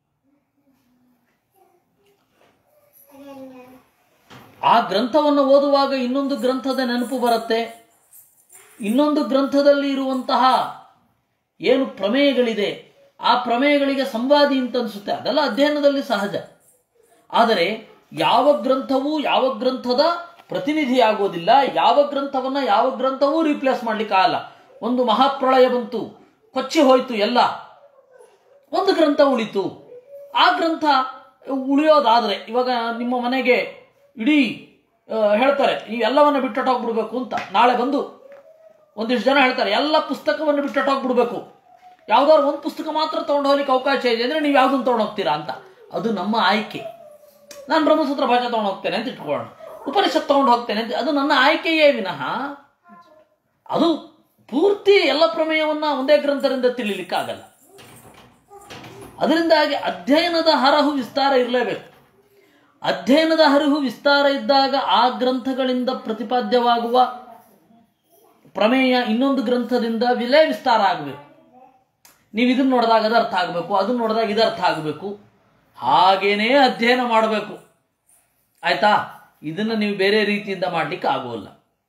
ಆ ಗ್ರಂಥವನ್ನು ಓದುವಾಗ ಇನ್ನೊಂದು ಗ್ರಂಥದ ನೆನಪು ಬರುತ್ತೆ ಇನ್ನೊಂದು ಗ್ರಂಥದಲ್ಲಿ ಇರುವಂತಹ ಏನು ಪ್ರಮೇಯಗಳಿದೆ ಆ ಪ್ರಮೇಯಗಳಿಗೆ ಸಂವಾದಿ ಅಂತ ಅನಿಸುತ್ತೆ ಅದೆಲ್ಲ ಅಧ್ಯಯನದಲ್ಲಿ ಸಹಜ ಆದರೆ ಯಾವ ಗ್ರಂಥವೂ ಯಾವ ಗ್ರಂಥದ ಪ್ರತಿನಿಧಿ ಆಗೋದಿಲ್ಲ ಯಾವ ಗ್ರಂಥವನ್ನ ಯಾವ ಗ್ರಂಥವೂ ರೀಪ್ಲೇಸ್ ಮಾಡ್ಲಿಕ್ಕೆ ಆಗಲ್ಲ ಒಂದು ಮಹಾಪ್ರಳಯ ಬಂತು ಕೊಚ್ಚಿ ಹೋಯ್ತು ಎಲ್ಲ ಒಂದು ಗ್ರಂಥ ಉಳಿತು ಆ ಗ್ರಂಥ ಉಳಿಯೋದಾದ್ರೆ ಇವಾಗ ನಿಮ್ಮ ಮನೆಗೆ ಇಡೀ ಆ, ಹೇಳ್ತಾರೆ ನೀವು ಎಲ್ಲವನ್ನ ಬಿಟ್ಟೊಟ್ಟೋಗ್ಬಿಡ್ಬೇಕು ಅಂತ ನಾಳೆ ಬಂದು ಒಂದಿಷ್ಟು ಜನ ಹೇಳ್ತಾರೆ ಎಲ್ಲ ಪುಸ್ತಕವನ್ನು ಬಿಟ್ಟೊಟ್ಟೋಗ್ಬಿಡ್ಬೇಕು ಯಾವ್ದಾದ್ರು ಒಂದು ಪುಸ್ತಕ ಮಾತ್ರ ತೊಗೊಂಡು ಹೋಗ್ಲಿಕ್ಕೆ ಅವಕಾಶ ಇದೆ ಅಂದರೆ ನೀವು ಯಾವ್ದನ್ನು ತೊಗೊಂಡು ಹೋಗ್ತೀರಾ ಅಂತ ಅದು ನಮ್ಮ ಆಯ್ಕೆ ನಾನು ಬ್ರಹ್ಮಸೂತ್ರ ಭಾಷೆ ತೊಗೊಂಡು ಹೋಗ್ತೇನೆ ಅಂತ ಇಟ್ಕೊಳ್ಳೋಣ ಉಪನಿಷತ್ ತೊಗೊಂಡು ಹೋಗ್ತೇನೆ ಅಂತ ಅದು ನನ್ನ ಆಯ್ಕೆಯೇ ವಿನಃ ಅದು ಪೂರ್ತಿ ಎಲ್ಲ ಪ್ರಮೇಯವನ್ನ ಒಂದೇ ಗ್ರಂಥದಿಂದ ತಿಳಿಲಿಕ್ಕಾಗಲ್ಲ ಅದರಿಂದಾಗಿ ಅಧ್ಯಯನದ ಹರಹು ವಿಸ್ತಾರ ಇರಲೇಬೇಕು ಅಧ್ಯಯನದ ಹರಿವು ವಿಸ್ತಾರ ಇದ್ದಾಗ ಆ ಗ್ರಂಥಗಳಿಂದ ಪ್ರತಿಪಾದ್ಯವಾಗುವ ಪ್ರಮೇಯ ಇನ್ನೊಂದು ಗ್ರಂಥದಿಂದ ವಿಲೇ ವಿಸ್ತಾರ ಆಗಬೇಕು ನೀವು ಇದನ್ನ ನೋಡಿದಾಗ ಅದು ಅರ್ಥ ಆಗಬೇಕು ಅದನ್ನ ನೋಡಿದಾಗ ಇದು ಅರ್ಥ ಆಗಬೇಕು ಹಾಗೇನೇ ಅಧ್ಯಯನ ಮಾಡಬೇಕು ಆಯ್ತಾ ಇದನ್ನು ನೀವು ಬೇರೆ ರೀತಿಯಿಂದ ಮಾಡಲಿಕ್ಕೆ ಆಗೋಲ್ಲ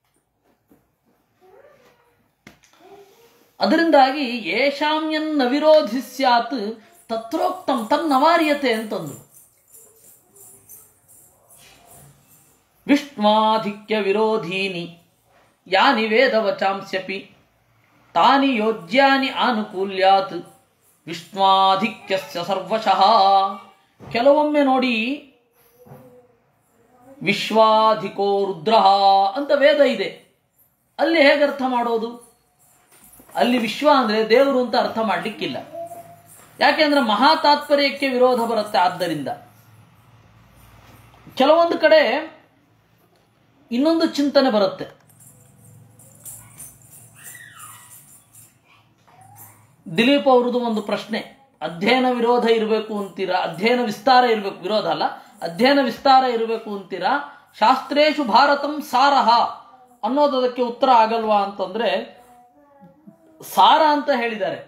ಅದರಿಂದಾಗಿ ಯೇಷಾಮ್ಯನ್ನ ವಿರೋಧಿ ಸ್ಯಾತ್ ತತ್ರೋಕ್ತಂ ತನ್ನವಾರ್ಯತೆ ಅಂತಂದ್ರು ವಿಷ್ಣಾಧಿಕ್ಯ ವಿರೋಧೀನಿ ಯಾನಿ ವೇದ ವಚಾಂಸ್ಯಪಿ ತಾನಿ ಯೋಜ್ಯಾನಿ ಆನುಕೂಲ್ಯಾತ್ ವಿಷ್ಣಾಧಿಕ್ಯಸ್ಯ ಸರ್ವಶಃ ಕೆಲವೊಮ್ಮೆ ನೋಡಿ ವಿಶ್ವಾಧಿಕೋ ರುದ್ರ ಅಂತ ವೇದ ಇದೆ ಅಲ್ಲಿ ಹೇಗೆ ಅರ್ಥ ಮಾಡೋದು ಅಲ್ಲಿ ವಿಶ್ವ ಅಂದರೆ ದೇವರು ಅಂತ ಅರ್ಥ ಮಾಡಲಿಕ್ಕಿಲ್ಲ ಯಾಕೆಂದ್ರೆ ಮಹಾ ತಾತ್ಪರ್ಯಕ್ಕೆ ವಿರೋಧ ಬರುತ್ತೆ ಆದ್ದರಿಂದ ಕೆಲವೊಂದು ಕಡೆ ಇನ್ನೊಂದು ಚಿಂತನೆ ಬರುತ್ತೆ ದಿಲೀಪ್ ಅವ್ರದ್ದು ಒಂದು ಪ್ರಶ್ನೆ ಅಧ್ಯಯನ ವಿರೋಧ ಇರಬೇಕು ಅಂತೀರಾ ಅಧ್ಯಯನ ವಿಸ್ತಾರ ಇರಬೇಕು ವಿರೋಧ ಅಲ್ಲ ಅಧ್ಯಯನ ವಿಸ್ತಾರ ಇರಬೇಕು ಅಂತೀರಾ ಶಾಸ್ತ್ರೇಶು ಭಾರತಂ ಸಾರಹ ಅನ್ನೋದಕ್ಕೆ ಉತ್ತರ ಆಗಲ್ವಾ ಅಂತಂದ್ರೆ ಸಾರ ಅಂತ ಹೇಳಿದ್ದಾರೆ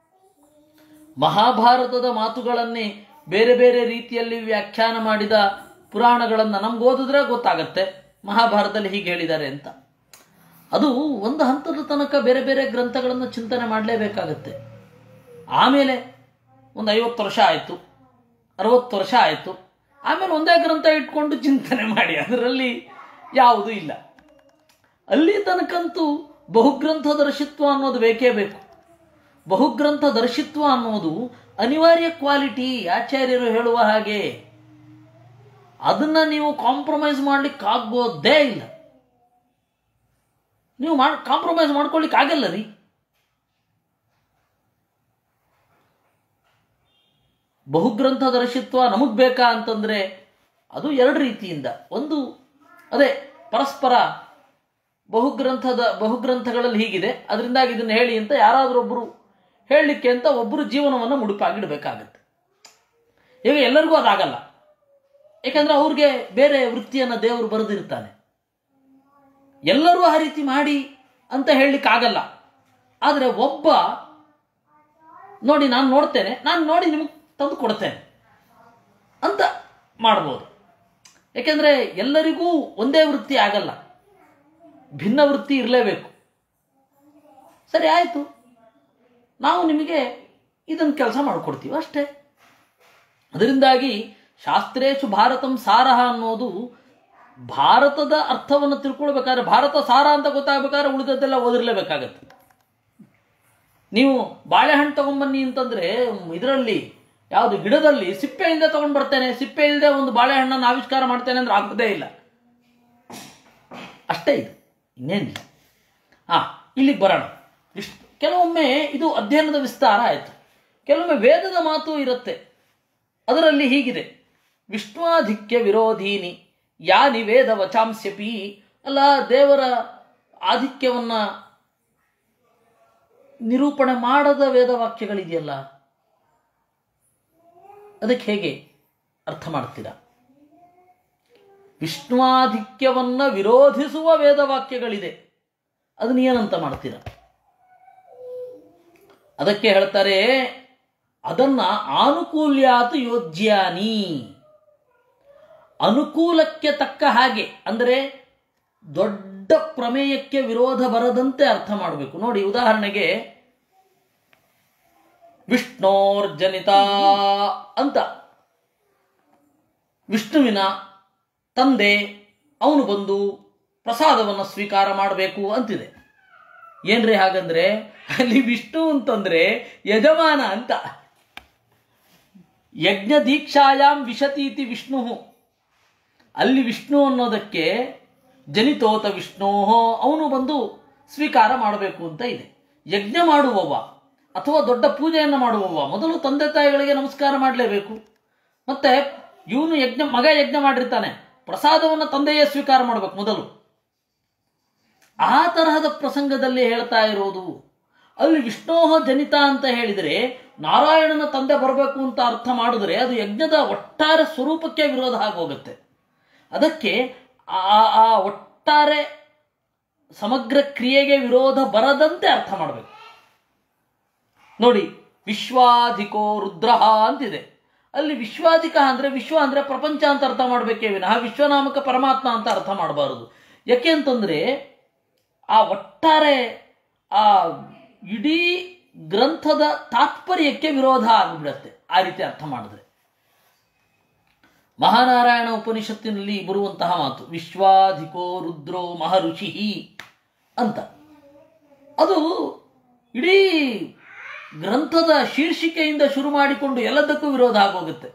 ಮಹಾಭಾರತದ ಮಾತುಗಳನ್ನೇ ಬೇರೆ ಬೇರೆ ರೀತಿಯಲ್ಲಿ ವ್ಯಾಖ್ಯಾನ ಮಾಡಿದ ಪುರಾಣಗಳನ್ನು ನಮ್ಗೆ ಓದಿದ್ರೆ ಗೊತ್ತಾಗತ್ತೆ ಮಹಾಭಾರತದಲ್ಲಿ ಹೀಗೆ ಹೇಳಿದ್ದಾರೆ ಅಂತ ಅದು ಒಂದು ಹಂತದ ತನಕ ಬೇರೆ ಬೇರೆ ಗ್ರಂಥಗಳನ್ನು ಚಿಂತನೆ ಮಾಡಲೇಬೇಕಾಗತ್ತೆ ಆಮೇಲೆ ಒಂದು ಐವತ್ತು ವರ್ಷ ಆಯಿತು ಅರವತ್ತು ವರ್ಷ ಆಯಿತು ಆಮೇಲೆ ಒಂದೇ ಗ್ರಂಥ ಇಟ್ಕೊಂಡು ಚಿಂತನೆ ಮಾಡಿ ಅದರಲ್ಲಿ ಯಾವುದೂ ಇಲ್ಲ ಅಲ್ಲಿ ತನಕಂತೂ ಬಹುಗ್ರಂಥ ದರ್ಶಿತ್ವ ಅನ್ನೋದು ಬೇಕೇ ಬೇಕು ಬಹುಗ್ರಂಥ ದರ್ಶಿತ್ವ ಅನ್ನೋದು ಅನಿವಾರ್ಯ ಕ್ವಾಲಿಟಿ ಆಚಾರ್ಯರು ಹೇಳುವ ಹಾಗೆ ಅದನ್ನ ನೀವು ಕಾಂಪ್ರಮೈಸ್ ಮಾಡ್ಲಿಕ್ಕೆ ಆಗೋದೇ ಇಲ್ಲ ನೀವು ಮಾಡ್ ಕಾಂಪ್ರಮೈಸ್ ಮಾಡ್ಕೊಳ್ಳಿಕ್ಕೆ ಆಗಲ್ಲ ರೀ ಬಹುಗ್ರಂಥ ದರ್ಶಿತ್ವ ನಮಗ್ ಬೇಕಾ ಅಂತಂದ್ರೆ ಅದು ಎರಡು ರೀತಿಯಿಂದ ಒಂದು ಅದೇ ಪರಸ್ಪರ ಬಹುಗ್ರಂಥದ ಬಹುಗ್ರಂಥಗಳಲ್ಲಿ ಹೀಗಿದೆ ಅದರಿಂದಾಗಿ ಇದನ್ನು ಹೇಳಿ ಅಂತ ಯಾರಾದರೂ ಒಬ್ಬರು ಹೇಳಲಿಕ್ಕೆ ಅಂತ ಒಬ್ಬರು ಜೀವನವನ್ನು ಮುಡುಪಾಗಿಡಬೇಕಾಗತ್ತೆ ಈಗ ಎಲ್ಲರಿಗೂ ಅದಾಗಲ್ಲ ಯಾಕಂದ್ರೆ ಅವ್ರಿಗೆ ಬೇರೆ ವೃತ್ತಿಯನ್ನು ದೇವರು ಬರೆದಿರ್ತಾನೆ ಎಲ್ಲರೂ ಆ ರೀತಿ ಮಾಡಿ ಅಂತ ಹೇಳಲಿಕ್ಕಾಗಲ್ಲ ಆದರೆ ಒಬ್ಬ ನೋಡಿ ನಾನು ನೋಡ್ತೇನೆ ನಾನು ನೋಡಿ ನಿಮಗೆ ತಂದು ಕೊಡ್ತೇನೆ ಅಂತ ಮಾಡ್ಬೋದು ಯಾಕೆಂದರೆ ಎಲ್ಲರಿಗೂ ಒಂದೇ ವೃತ್ತಿ ಆಗಲ್ಲ ಭಿನ್ನ ವೃತ್ತಿ ಇರಲೇಬೇಕು ಸರಿ ಆಯಿತು ನಾವು ನಿಮಗೆ ಇದನ್ನು ಕೆಲಸ ಮಾಡಿಕೊಡ್ತೀವಿ ಅಷ್ಟೇ ಅದರಿಂದಾಗಿ ಶಾಸ್ತ್ರೇಶು ಭಾರತಂ ಸಾರಹ ಅನ್ನೋದು ಭಾರತದ ಅರ್ಥವನ್ನು ತಿಳ್ಕೊಳ್ಬೇಕಾದ್ರೆ ಭಾರತ ಸಾರ ಅಂತ ಗೊತ್ತಾಗಬೇಕಾದ್ರೆ ಉಳಿದದ್ದೆಲ್ಲ ಓದಿರ್ಲೇಬೇಕಾಗತ್ತೆ ನೀವು ಬಾಳೆಹಣ್ಣು ತಗೊಂಬನ್ನಿ ಅಂತಂದ್ರೆ ಇದರಲ್ಲಿ ಯಾವುದು ಗಿಡದಲ್ಲಿ ಸಿಪ್ಪೆ ಇಲ್ಲದೆ ತಗೊಂಡು ಬರ್ತೇನೆ ಸಿಪ್ಪೆ ಇಲ್ಲದೆ ಒಂದು ಬಾಳೆಹಣ್ಣನ್ನು ಆವಿಷ್ಕಾರ ಮಾಡ್ತೇನೆ ಅಂದ್ರೆ ಆಗೋದೇ ಇಲ್ಲ ಅಷ್ಟೇ ಇದು ಇನ್ನೇನಿಲ್ಲ ಆ ಇಲ್ಲಿಗೆ ಬರೋಣ ಇಷ್ಟು ಕೆಲವೊಮ್ಮೆ ಇದು ಅಧ್ಯಯನದ ವಿಸ್ತಾರ ಆಯಿತು ಕೆಲವೊಮ್ಮೆ ವೇದದ ಮಾತು ಇರುತ್ತೆ ಅದರಲ್ಲಿ ಹೀಗಿದೆ ವಿಷ್ಣುವಾಧಿಕ್ಯ ವಿರೋಧೀನಿ ಯಾನಿ ವೇದ ವಚಾಂಸ್ಯಪಿ ಅಲ್ಲ ದೇವರ ಆಧಿಕ್ಯವನ್ನ ನಿರೂಪಣೆ ಮಾಡದ ವೇದವಾಕ್ಯಗಳಿದೆಯಲ್ಲ ಅದಕ್ಕೆ ಹೇಗೆ ಅರ್ಥ ಮಾಡ್ತೀರಾ ವಿಷ್ಣುವಾಧಿಕ್ಯವನ್ನ ವಿರೋಧಿಸುವ ವೇದವಾಕ್ಯಗಳಿದೆ ಅದನ್ನ ಏನಂತ ಮಾಡ್ತೀರಾ ಅದಕ್ಕೆ ಹೇಳ್ತಾರೆ ಅದನ್ನ ಆನುಕೂಲ್ಯಾತು ಯೋಜ್ಯಾನಿ ಅನುಕೂಲಕ್ಕೆ ತಕ್ಕ ಹಾಗೆ ಅಂದರೆ ದೊಡ್ಡ ಪ್ರಮೇಯಕ್ಕೆ ವಿರೋಧ ಬರದಂತೆ ಅರ್ಥ ಮಾಡಬೇಕು ನೋಡಿ ಉದಾಹರಣೆಗೆ ವಿಷ್ಣೋರ್ಜನಿತ ಅಂತ ವಿಷ್ಣುವಿನ ತಂದೆ ಅವನು ಬಂದು ಪ್ರಸಾದವನ್ನು ಸ್ವೀಕಾರ ಮಾಡಬೇಕು ಅಂತಿದೆ ಏನ್ರಿ ಹಾಗಂದ್ರೆ ಅಲ್ಲಿ ವಿಷ್ಣು ಅಂತಂದ್ರೆ ಯಜಮಾನ ಅಂತ ಯಜ್ಞ ದೀಕ್ಷಾಯಾಮ್ ವಿಶತೀತಿ ವಿಷ್ಣು ಅಲ್ಲಿ ವಿಷ್ಣು ಅನ್ನೋದಕ್ಕೆ ಜನಿತೋತ ವಿಷ್ಣೋ ಅವನು ಬಂದು ಸ್ವೀಕಾರ ಮಾಡಬೇಕು ಅಂತ ಇದೆ ಯಜ್ಞ ಮಾಡುವವ ಅಥವಾ ದೊಡ್ಡ ಪೂಜೆಯನ್ನು ಮಾಡುವವ ಮೊದಲು ತಂದೆ ತಾಯಿಗಳಿಗೆ ನಮಸ್ಕಾರ ಮಾಡಲೇಬೇಕು ಮತ್ತೆ ಇವನು ಯಜ್ಞ ಮಗ ಯಜ್ಞ ಮಾಡಿರ್ತಾನೆ ಪ್ರಸಾದವನ್ನು ತಂದೆಯೇ ಸ್ವೀಕಾರ ಮಾಡಬೇಕು ಮೊದಲು ಆ ತರಹದ ಪ್ರಸಂಗದಲ್ಲಿ ಹೇಳ್ತಾ ಇರೋದು ಅಲ್ಲಿ ವಿಷ್ಣೋಹ ಜನಿತ ಅಂತ ಹೇಳಿದರೆ ನಾರಾಯಣನ ತಂದೆ ಬರಬೇಕು ಅಂತ ಅರ್ಥ ಮಾಡಿದ್ರೆ ಅದು ಯಜ್ಞದ ಒಟ್ಟಾರೆ ಸ್ವರೂಪಕ್ಕೆ ವಿರೋಧ ಆಗೋಗುತ್ತೆ ಅದಕ್ಕೆ ಆ ಆ ಒಟ್ಟಾರೆ ಸಮಗ್ರ ಕ್ರಿಯೆಗೆ ವಿರೋಧ ಬರದಂತೆ ಅರ್ಥ ಮಾಡಬೇಕು ನೋಡಿ ವಿಶ್ವಾಧಿಕೋ ರುದ್ರ ಅಂತಿದೆ ಅಲ್ಲಿ ವಿಶ್ವಾಧಿಕ ಅಂದ್ರೆ ವಿಶ್ವ ಅಂದ್ರೆ ಪ್ರಪಂಚ ಅಂತ ಅರ್ಥ ಮಾಡಬೇಕೇ ವಿನಃ ವಿಶ್ವನಾಮಕ ಪರಮಾತ್ಮ ಅಂತ ಅರ್ಥ ಮಾಡಬಾರದು ಯಾಕೆ ಅಂತಂದ್ರೆ ಆ ಒಟ್ಟಾರೆ ಆ ಇಡೀ ಗ್ರಂಥದ ತಾತ್ಪರ್ಯಕ್ಕೆ ವಿರೋಧ ಆಗಿಬಿಡತ್ತೆ ಆ ರೀತಿ ಅರ್ಥ ಮಾಡಿದ್ರೆ ಮಹಾನಾರಾಯಣ ಉಪನಿಷತ್ತಿನಲ್ಲಿ ಬರುವಂತಹ ಮಾತು ವಿಶ್ವಾಧಿಕೋ ರುದ್ರೋ ಮಹಋಷಿ ಅಂತ ಅದು ಇಡೀ ಗ್ರಂಥದ ಶೀರ್ಷಿಕೆಯಿಂದ ಶುರು ಮಾಡಿಕೊಂಡು ಎಲ್ಲದಕ್ಕೂ ವಿರೋಧ ಆಗೋಗುತ್ತೆ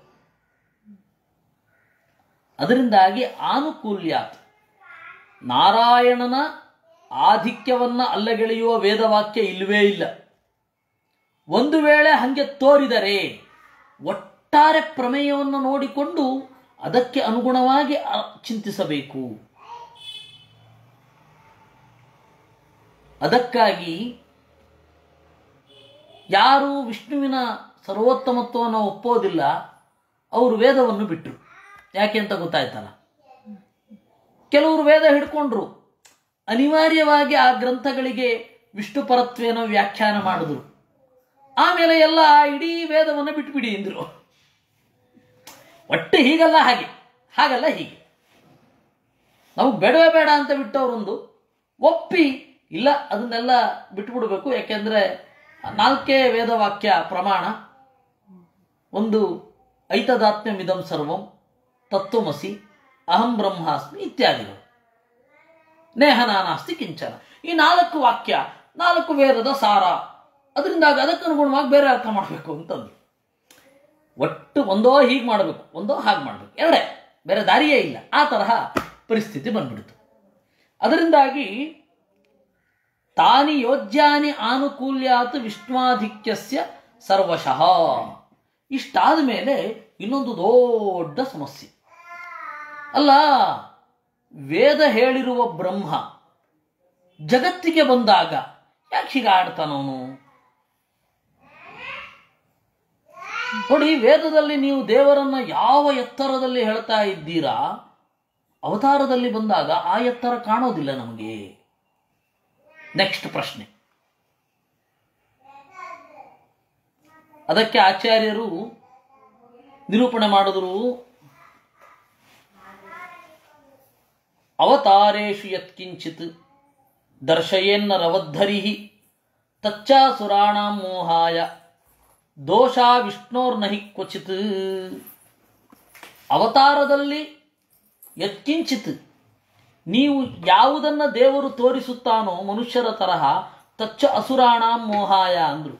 ಅದರಿಂದಾಗಿ ಆನುಕೂಲ್ಯಾತ್ ನಾರಾಯಣನ ಆಧಿಕ್ಯವನ್ನ ಅಲ್ಲಗೆಳೆಯುವ ವೇದವಾಕ್ಯ ಇಲ್ಲವೇ ಇಲ್ಲ ಒಂದು ವೇಳೆ ಹಂಗೆ ತೋರಿದರೆ ಒಟ್ಟಾರೆ ಪ್ರಮೇಯವನ್ನು ನೋಡಿಕೊಂಡು ಅದಕ್ಕೆ ಅನುಗುಣವಾಗಿ ಅ- ಚಿಂತಿಸಬೇಕು ಅದಕ್ಕಾಗಿ ಯಾರು ವಿಷ್ಣುವಿನ ಸರ್ವೋತ್ತಮತ್ವವನ್ನು ಒಪ್ಪೋದಿಲ್ಲ ಅವರು ವೇದವನ್ನು ಬಿಟ್ಟರು ಯಾಕೆ ಅಂತ ಗೊತ್ತಾಯ್ತಲ್ಲ ಕೆಲವರು ವೇದ ಹಿಡ್ಕೊಂಡ್ರು ಅನಿವಾರ್ಯವಾಗಿ ಆ ಗ್ರಂಥಗಳಿಗೆ ವಿಷ್ಣು ಪರತ್ವೇನ ವ್ಯಾಖ್ಯಾನ ಮಾಡಿದ್ರು ಆಮೇಲೆ ಎಲ್ಲ ಆ ಇಡೀ ವೇದವನ್ನು ಬಿಟ್ಬಿಡಿ ಎಂದರು ಒಟ್ಟು ಹೀಗಲ್ಲ ಹಾಗೆ ಹಾಗಲ್ಲ ಹೀಗೆ ನಮಗೆ ಬೇಡವೇ ಬೇಡ ಅಂತ ಬಿಟ್ಟವರೊಂದು ಒಪ್ಪಿ ಇಲ್ಲ ಅದನ್ನೆಲ್ಲ ಬಿಟ್ಬಿಡ್ಬೇಕು ಯಾಕೆಂದ್ರೆ ನಾಲ್ಕೇ ವೇದವಾಕ್ಯ ಪ್ರಮಾಣ ಒಂದು ಐತದಾತ್ಮ್ಯಮಿದಂ ಸರ್ವಂ ತತ್ವಮಸಿ ಅಹಂ ಬ್ರಹ್ಮಾಸ್ಮಿ ಇತ್ಯಾದಿಗಳು ನೇಹನಾನಾಸ್ತಿ ಕಿಂಚನ ಈ ನಾಲ್ಕು ವಾಕ್ಯ ನಾಲ್ಕು ವೇದದ ಸಾರ ಅದರಿಂದಾಗಿ ಅದಕ್ಕೆ ಅನುಗುಣವಾಗಿ ಬೇರೆ ಅರ್ಥ ಮಾಡಬೇಕು ಅಂತಂದ್ರು ಒಟ್ಟು ಒಂದೋ ಹೀಗೆ ಮಾಡಬೇಕು ಒಂದೋ ಹಾಗೆ ಮಾಡಬೇಕು ಎರಡೇ ಬೇರೆ ದಾರಿಯೇ ಇಲ್ಲ ಆ ತರಹ ಪರಿಸ್ಥಿತಿ ಬಂದ್ಬಿಡ್ತು ಅದರಿಂದಾಗಿ ತಾನಿ ಯೋಜ್ಯಾನಿ ಆನುಕೂಲ್ಯಾತ್ ವಿಷ್ಣುವಾಧಿಕ್ಯಸ್ಯ ಸರ್ವಶಃ ಇಷ್ಟಾದ ಮೇಲೆ ಇನ್ನೊಂದು ದೊಡ್ಡ ಸಮಸ್ಯೆ ಅಲ್ಲ ವೇದ ಹೇಳಿರುವ ಬ್ರಹ್ಮ ಜಗತ್ತಿಗೆ ಬಂದಾಗ ಯಾಕೆ ಹೀಗೆ ಆಡ್ತಾನವನು ನೋಡಿ ವೇದದಲ್ಲಿ ನೀವು ದೇವರನ್ನ ಯಾವ ಎತ್ತರದಲ್ಲಿ ಹೇಳ್ತಾ ಇದ್ದೀರಾ ಅವತಾರದಲ್ಲಿ ಬಂದಾಗ ಆ ಎತ್ತರ ಕಾಣೋದಿಲ್ಲ ನಮಗೆ ನೆಕ್ಸ್ಟ್ ಪ್ರಶ್ನೆ ಅದಕ್ಕೆ ಆಚಾರ್ಯರು ನಿರೂಪಣೆ ಮಾಡಿದ್ರು ಅವತಾರೇಶು ಯತ್ಕಿಂಚಿತ್ ದರ್ಶಯೇನ್ನ ರವದ್ಧರಿ ತಚ್ಚಾಸುರಾಣಾಂ ಮೋಹಾಯ ದೋಷ ವಿಷ್ಣೋರ್ನಹಿ ಕ್ವಚಿತ್ ಅವತಾರದಲ್ಲಿ ಯತ್ಕಿಂಚಿತ್ ನೀವು ಯಾವುದನ್ನ ದೇವರು ತೋರಿಸುತ್ತಾನೋ ಮನುಷ್ಯರ ತರಹ ತಚ್ಚ ಅಸುರಾಣಾಂ ಮೋಹಾಯ ಅಂದ್ರು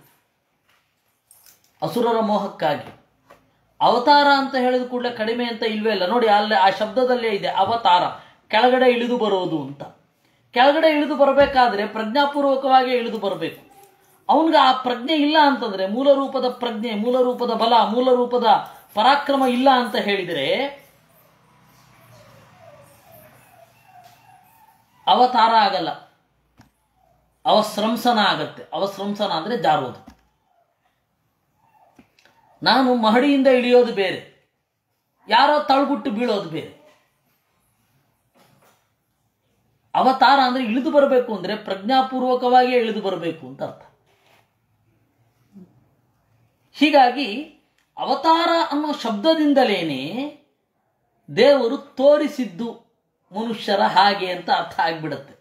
ಅಸುರರ ಮೋಹಕ್ಕಾಗಿ ಅವತಾರ ಅಂತ ಹೇಳಿದ ಕೂಡಲೇ ಕಡಿಮೆ ಅಂತ ಇಲ್ವೇ ಇಲ್ಲ ನೋಡಿ ಅಲ್ಲೇ ಆ ಶಬ್ದದಲ್ಲೇ ಇದೆ ಅವತಾರ ಕೆಳಗಡೆ ಇಳಿದು ಬರೋದು ಅಂತ ಕೆಳಗಡೆ ಇಳಿದು ಬರಬೇಕಾದ್ರೆ ಪ್ರಜ್ಞಾಪೂರ್ವಕವಾಗಿ ಇಳಿದು ಬರಬೇಕು ಅವನಿಗೆ ಆ ಪ್ರಜ್ಞೆ ಇಲ್ಲ ಅಂತಂದ್ರೆ ಮೂಲ ರೂಪದ ಪ್ರಜ್ಞೆ ಮೂಲ ರೂಪದ ಬಲ ಮೂಲ ರೂಪದ ಪರಾಕ್ರಮ ಇಲ್ಲ ಅಂತ ಹೇಳಿದರೆ ಅವತಾರ ಆಗಲ್ಲ ಅವಸ್ರಂಸನ ಆಗತ್ತೆ ಅವಸ್ರಂಸನ ಅಂದ್ರೆ ಜಾರೋದು ನಾನು ಮಹಡಿಯಿಂದ ಇಳಿಯೋದು ಬೇರೆ ಯಾರೋ ತಳ್ಗುಟ್ಟು ಬೀಳೋದು ಬೇರೆ ಅವತಾರ ಅಂದ್ರೆ ಇಳಿದು ಬರಬೇಕು ಅಂದ್ರೆ ಪ್ರಜ್ಞಾಪೂರ್ವಕವಾಗಿಯೇ ಇಳಿದು ಬರಬೇಕು ಅಂತ ಅರ್ಥ ಹೀಗಾಗಿ ಅವತಾರ ಅನ್ನೋ ಶಬ್ದದಿಂದಲೇನೆ ದೇವರು ತೋರಿಸಿದ್ದು ಮನುಷ್ಯರ ಹಾಗೆ ಅಂತ ಅರ್ಥ ಆಗ್ಬಿಡತ್ತೆ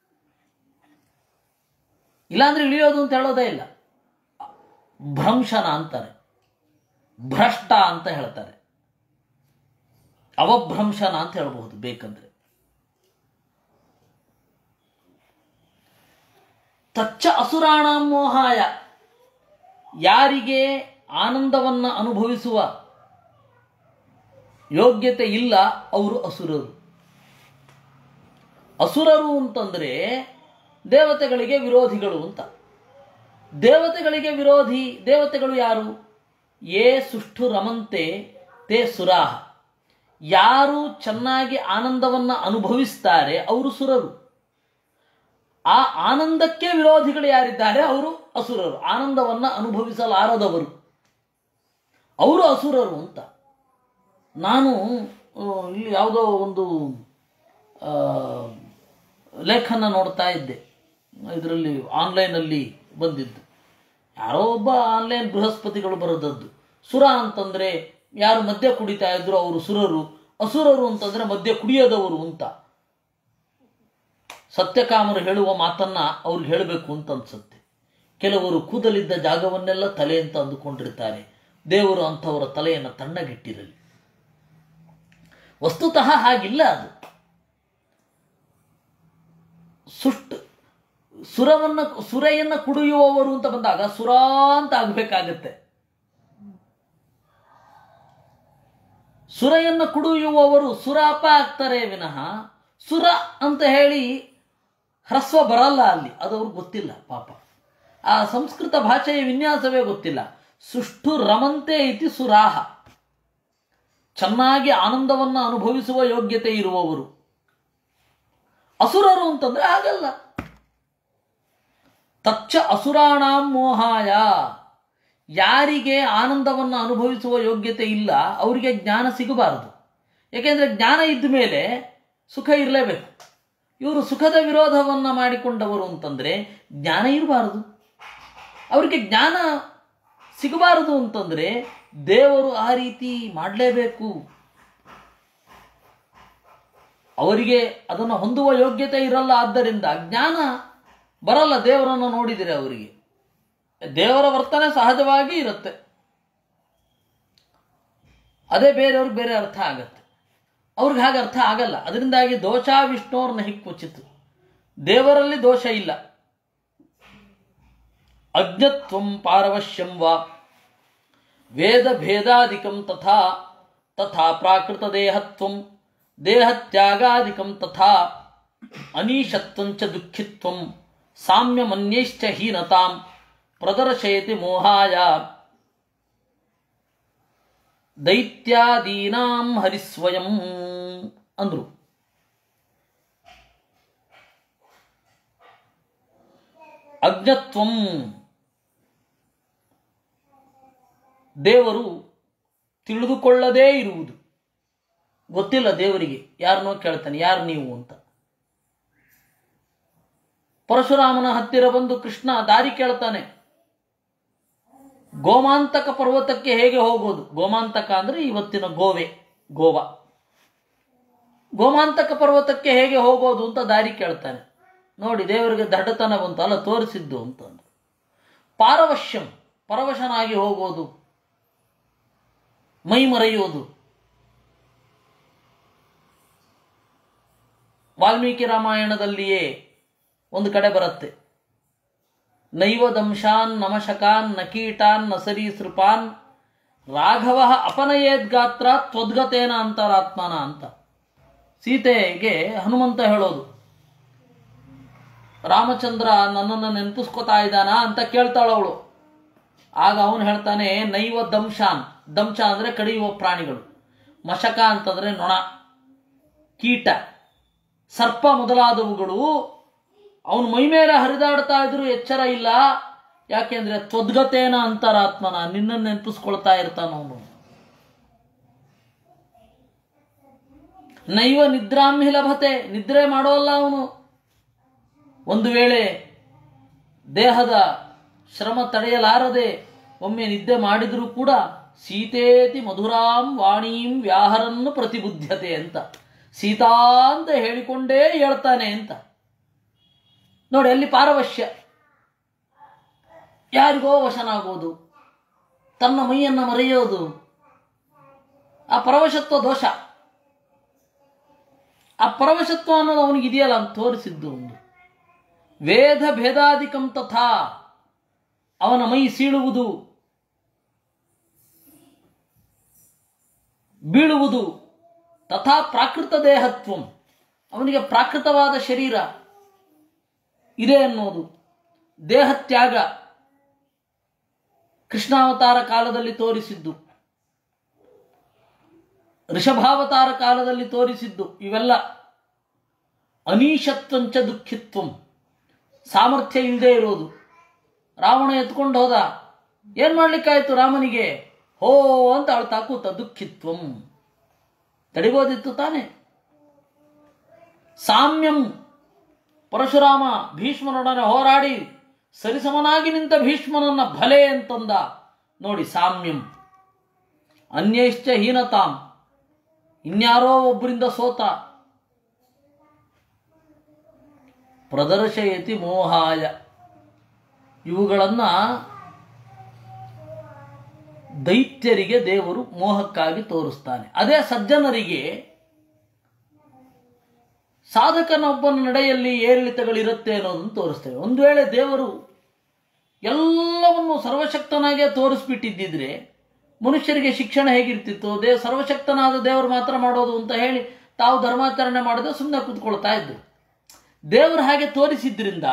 ಇಲ್ಲಾಂದ್ರೆ ಇಳಿಯೋದು ಅಂತ ಹೇಳೋದೇ ಇಲ್ಲ ಭ್ರಂಶನ ಅಂತಾರೆ ಭ್ರಷ್ಟ ಅಂತ ಹೇಳ್ತಾರೆ ಅವಭ್ರಂಶನ ಅಂತ ಹೇಳ್ಬಹುದು ಬೇಕಂದ್ರೆ ತಚ್ಚ ಅಸುರಾಣ ಮೋಹಾಯ ಯಾರಿಗೆ ಆನಂದವನ್ನ ಅನುಭವಿಸುವ ಯೋಗ್ಯತೆ ಇಲ್ಲ ಅವರು ಅಸುರರು ಅಸುರರು ಅಂತಂದ್ರೆ ದೇವತೆಗಳಿಗೆ ವಿರೋಧಿಗಳು ಅಂತ ದೇವತೆಗಳಿಗೆ ವಿರೋಧಿ ದೇವತೆಗಳು ಯಾರು ಏ ಸುಷ್ಠು ರಮಂತೆ ತೇ ಸುರಾಹ ಯಾರು ಚೆನ್ನಾಗಿ ಆನಂದವನ್ನ ಅನುಭವಿಸ್ತಾರೆ ಅವರು ಸುರರು ಆ ಆನಂದಕ್ಕೆ ವಿರೋಧಿಗಳು ಯಾರಿದ್ದಾರೆ ಅವರು ಅಸುರರು ಆನಂದವನ್ನ ಅನುಭವಿಸಲಾರದವರು ಅವರು ಅಸುರರು ಅಂತ ನಾನು ಆ, ಇಲ್ಲಿ ಯಾವುದೋ ಒಂದು ಆ, ಲೇಖನ ನೋಡ್ತಾ ಇದ್ದೆ ಇದರಲ್ಲಿ ಆನ್ಲೈನಲ್ಲಿ ಬಂದಿದ್ದು ಯಾರೋ ಒಬ್ಬ ಆನ್ಲೈನ್ ಬೃಹಸ್ಪತಿಗಳು ಬರೆದದ್ದು ಸುರ ಅಂತಂದ್ರೆ ಯಾರು ಮದ್ಯ ಕುಡಿತಾ ಇದ್ರು ಅವರು ಸುರರು ಅಸುರರು ಅಂತಂದ್ರೆ ಮದ್ಯ ಕುಡಿಯದವರು ಅಂತ ಸತ್ಯಕಾಮರು ಹೇಳುವ ಮಾತನ್ನ ಅವ್ರಿಗೆ ಹೇಳಬೇಕು ಅಂತ ಅನ್ಸುತ್ತೆ ಕೆಲವರು ಕೂದಲಿದ್ದ ಜಾಗವನ್ನೆಲ್ಲ ತಲೆ ಅಂತ ಅಂದುಕೊಂಡಿರ್ತಾರೆ ದೇವರು ಅಂಥವರ ತಲೆಯನ್ನು ತಣ್ಣಗಿಟ್ಟಿರಲಿ ವಸ್ತುತಃ ಹಾಗಿಲ್ಲ ಅದು ಸುಷ್ಟು ಸುರವನ್ನ ಸುರೆಯನ್ನ ಕುಡಿಯುವವರು ಅಂತ ಬಂದಾಗ ಸುರ ಅಂತ ಆಗ್ಬೇಕಾಗತ್ತೆ ಸುರೆಯನ್ನ ಕುಡಿಯುವವರು ಸುರಾಪ ಆಗ್ತಾರೆ ವಿನಃ ಸುರ ಅಂತ ಹೇಳಿ ಹ್ರಸ್ವ ಬರಲ್ಲ ಅಲ್ಲಿ ಅದು ಅವ್ರಿಗೆ ಗೊತ್ತಿಲ್ಲ ಪಾಪ ಆ ಸಂಸ್ಕೃತ ಭಾಷೆಯ ವಿನ್ಯಾಸವೇ ಗೊತ್ತಿಲ್ಲ ಸುಷ್ಟು ರಮಂತೆ ಇತಿ ಸುರಾಹ ಚೆನ್ನಾಗಿ ಆನಂದವನ್ನು ಅನುಭವಿಸುವ ಯೋಗ್ಯತೆ ಇರುವವರು ಅಸುರರು ಅಂತಂದ್ರೆ ಆಗಲ್ಲ ತಚ್ಚ ಅಸುರಾಣಾಂ ಮೋಹಾಯ ಯಾರಿಗೆ ಆನಂದವನ್ನು ಅನುಭವಿಸುವ ಯೋಗ್ಯತೆ ಇಲ್ಲ ಅವರಿಗೆ ಜ್ಞಾನ ಸಿಗಬಾರದು ಯಾಕೆಂದ್ರೆ ಜ್ಞಾನ ಇದ್ದ ಮೇಲೆ ಸುಖ ಇರಲೇಬೇಕು ಇವರು ಸುಖದ ವಿರೋಧವನ್ನು ಮಾಡಿಕೊಂಡವರು ಅಂತಂದ್ರೆ ಜ್ಞಾನ ಇರಬಾರದು ಅವರಿಗೆ ಜ್ಞಾನ ಸಿಗಬಾರದು ಅಂತಂದ್ರೆ ದೇವರು ಆ ರೀತಿ ಮಾಡಲೇಬೇಕು ಅವರಿಗೆ ಅದನ್ನು ಹೊಂದುವ ಯೋಗ್ಯತೆ ಇರಲ್ಲ ಆದ್ದರಿಂದ ಜ್ಞಾನ ಬರಲ್ಲ ದೇವರನ್ನು ನೋಡಿದರೆ ಅವರಿಗೆ ದೇವರ ವರ್ತನೆ ಸಹಜವಾಗಿ ಇರುತ್ತೆ ಅದೇ ಬೇರೆಯವ್ರಿಗೆ ಬೇರೆ ಅರ್ಥ ಆಗತ್ತೆ ಅವ್ರಿಗೆ ಹಾಗೆ ಅರ್ಥ ಆಗಲ್ಲ ಅದರಿಂದಾಗಿ ದೋಷ ವಿಷ್ಣೋರ್ನ ಹಿಕ್ವಚಿತ್ ದೇವರಲ್ಲಿ ದೋಷ ಇಲ್ಲ ಅಜ್ಞತ್ವಂ ಪಾರವಶ್ಯಂ ವಾ ವೇದ ಭೇದಾದಿಕಂ ತಥಾ ತಥಾ ಪ್ರಾಕೃತ ದೇಹತ್ವಂ ದೇಹತ್ಯಾಗಾದಿಕಂ ತಥಾ ಅನೀಶತ್ವಂಚ ದುಃಖಿತ್ವಂ ಸಾಮ್ಯಮನ್ಯೈಶ್ಚ ಹೀನತಾಂ ಪ್ರದರ್ಶಯತಿ ಮೋಹಾಯ ದೈತ್ಯಾದೀನಾಂ ಹರಿಸ್ವಯಂ ಅಂದ್ರು ಅಜ್ಞತ್ವಂ ದೇವರು ತಿಳಿದುಕೊಳ್ಳದೇ ಇರುವುದು ಗೊತ್ತಿಲ್ಲ ದೇವರಿಗೆ ಯಾರನ್ನೋ ಕೇಳ್ತಾನೆ ಯಾರು ನೀವು ಅಂತ ಪರಶುರಾಮನ ಹತ್ತಿರ ಬಂದು ಕೃಷ್ಣ ದಾರಿ ಕೇಳ್ತಾನೆ ಗೋಮಾಂತಕ ಪರ್ವತಕ್ಕೆ ಹೇಗೆ ಹೋಗೋದು ಗೋಮಾಂತಕ ಅಂದ್ರೆ ಇವತ್ತಿನ ಗೋವೆ ಗೋವಾ ಗೋಮಾಂತಕ ಪರ್ವತಕ್ಕೆ ಹೇಗೆ ಹೋಗೋದು ಅಂತ ದಾರಿ ಕೇಳ್ತಾನೆ ನೋಡಿ ದೇವರಿಗೆ ದಡ್ಡತನ ಬಂತು ಅಲ್ಲ ತೋರಿಸಿದ್ದು ಅಂತಂದು ಪಾರವಶ್ಯಂ ಪರವಶನಾಗಿ ಹೋಗೋದು ಮೈ ಮರೆಯುವುದು ವಾಲ್ಮೀಕಿ ರಾಮಾಯಣದಲ್ಲಿಯೇ ಒಂದು ಕಡೆ ಬರುತ್ತೆ ನೈವ ದಂಶಾನ್ ನಮಶಕಾನ್ ನಕೀಟಾನ್ ನಸರೀಸೃಪಾನ್ ರಾಘವ ಅಪನಯೇದ್ಗಾತ್ರ ತ್ವದ್ಗತೇನ ಅಂತರಾತ್ಮನ ಅಂತ ಸೀತೆಗೆ ಹನುಮಂತ ಹೇಳೋದು ರಾಮಚಂದ್ರ ನನ್ನನ್ನು ನೆನಪಿಸ್ಕೋತಾ ಇದ್ದಾನ ಅಂತ ಕೇಳ್ತಾಳವಳು ಆಗ ಅವನು ಹೇಳ್ತಾನೆ ನೈವ ದಂಶಾನ್ ದಂಶ ಅಂದ್ರೆ ಕಡಿಯುವ ಪ್ರಾಣಿಗಳು ಮಶಕ ಅಂತಂದ್ರೆ ನೊಣ ಕೀಟ ಸರ್ಪ ಮೊದಲಾದವುಗಳು ಅವನು ಮೈಮೇಲೆ ಹರಿದಾಡ್ತಾ ಇದ್ರು ಎಚ್ಚರ ಇಲ್ಲ ಯಾಕೆಂದ್ರೆ ತ್ವದ್ಗತೇನ ಅಂತರಾತ್ಮನ ನಿನ್ನನ್ನು ನೆನಪಿಸ್ಕೊಳ್ತಾ ಇರ್ತಾನ ಅವನು ನೈವ ನಿದ್ರಾಂಹಿ ಲಭತೆ ನಿದ್ರೆ ಮಾಡೋಲ್ಲ ಅವನು ಒಂದು ವೇಳೆ ದೇಹದ ಶ್ರಮ ತಡೆಯಲಾರದೆ ಒಮ್ಮೆ ನಿದ್ದೆ ಮಾಡಿದರೂ ಕೂಡ ಸೀತೇತಿ ಮಧುರಾಂ ವಾಣೀಂ ವ್ಯಾಹರನ್ನು ಪ್ರತಿಬುದ್ಧತೆ ಅಂತ ಸೀತಾ ಅಂತ ಹೇಳಿಕೊಂಡೇ ಹೇಳ್ತಾನೆ ಅಂತ ನೋಡಿ ಅಲ್ಲಿ ಪಾರವಶ್ಯ ಯಾರಿಗೋ ವಶನಾಗೋದು ತನ್ನ ಮೈಯನ್ನು ಮರೆಯೋದು ಆ ಪರವಶತ್ವ ದೋಷ ಆ ಪರವಶತ್ವ ಅನ್ನೋದು ಅವನಿಗೆ ಇದೆಯಲ್ಲ ಅಂತ ತೋರಿಸಿದ್ದು ಒಂದು ವೇದ ಭೇದಾದಿಕಂ ತಥಾ ಅವನ ಮೈ ಸೀಳುವುದು ಬೀಳುವುದು ತಥಾ ಪ್ರಾಕೃತ ದೇಹತ್ವಂ ಅವನಿಗೆ ಪ್ರಾಕೃತವಾದ ಶರೀರ ಇದೆ ಅನ್ನೋದು ದೇಹತ್ಯಾಗ ಕೃಷ್ಣಾವತಾರ ಕಾಲದಲ್ಲಿ ತೋರಿಸಿದ್ದು ಋಷಭಾವತಾರ ಕಾಲದಲ್ಲಿ ತೋರಿಸಿದ್ದು ಇವೆಲ್ಲ ಅನೀಶತ್ವಂಚ ದುಃಖಿತ್ವಂ ಸಾಮರ್ಥ್ಯ ಇಲ್ಲದೆ ಇರೋದು ರಾವಣ ಎತ್ಕೊಂಡು ಹೋದ ಏನ್ ಮಾಡ್ಲಿಕ್ಕಾಯ್ತು ರಾಮನಿಗೆ ಹೋ ಅಂತ ಅಳ್ತಾ ಕೂತ ದುಃಖಿತ್ವಂ ತಡಿಬೋದಿತ್ತು ತಾನೆ ಸಾಮ್ಯಂ ಪರಶುರಾಮ ಭೀಷ್ಮನೊಡನೆ ಹೋರಾಡಿ ಸರಿಸಮನಾಗಿ ನಿಂತ ಭೀಷ್ಮನನ್ನ ಭಲೆ ಅಂತಂದ ನೋಡಿ ಸಾಮ್ಯಂ ಅನ್ಯಶ್ಚ ಹೀನತಾಂ ಇನ್ಯಾರೋ ಒಬ್ಬರಿಂದ ಸೋತ ಪ್ರದರ್ಶಯತಿ ಮೋಹಾಯ ಇವುಗಳನ್ನ ದೈತ್ಯರಿಗೆ ದೇವರು ಮೋಹಕ್ಕಾಗಿ ತೋರಿಸ್ತಾನೆ ಅದೇ ಸಜ್ಜನರಿಗೆ ಸಾಧಕನೊಬ್ಬನ ನಡೆಯಲ್ಲಿ ಏರಿಳಿತಗಳಿರುತ್ತೆ ಅನ್ನೋದನ್ನು ತೋರಿಸ್ತೇವೆ ಒಂದು ವೇಳೆ ದೇವರು ಎಲ್ಲವನ್ನು ಸರ್ವಶಕ್ತನಾಗೇ ತೋರಿಸ್ಬಿಟ್ಟಿದ್ದಿದ್ರೆ ಮನುಷ್ಯರಿಗೆ ಶಿಕ್ಷಣ ಹೇಗಿರ್ತಿತ್ತು ದೇ ಸರ್ವಶಕ್ತನಾದ ದೇವರು ಮಾತ್ರ ಮಾಡೋದು ಅಂತ ಹೇಳಿ ತಾವು ಧರ್ಮಾಚರಣೆ ಮಾಡದೆ ಸುಮ್ಮನೆ ಕೂತ್ಕೊಳ್ತಾ ಇದ್ರು ದೇವರು ಹಾಗೆ ತೋರಿಸಿದ್ರಿಂದ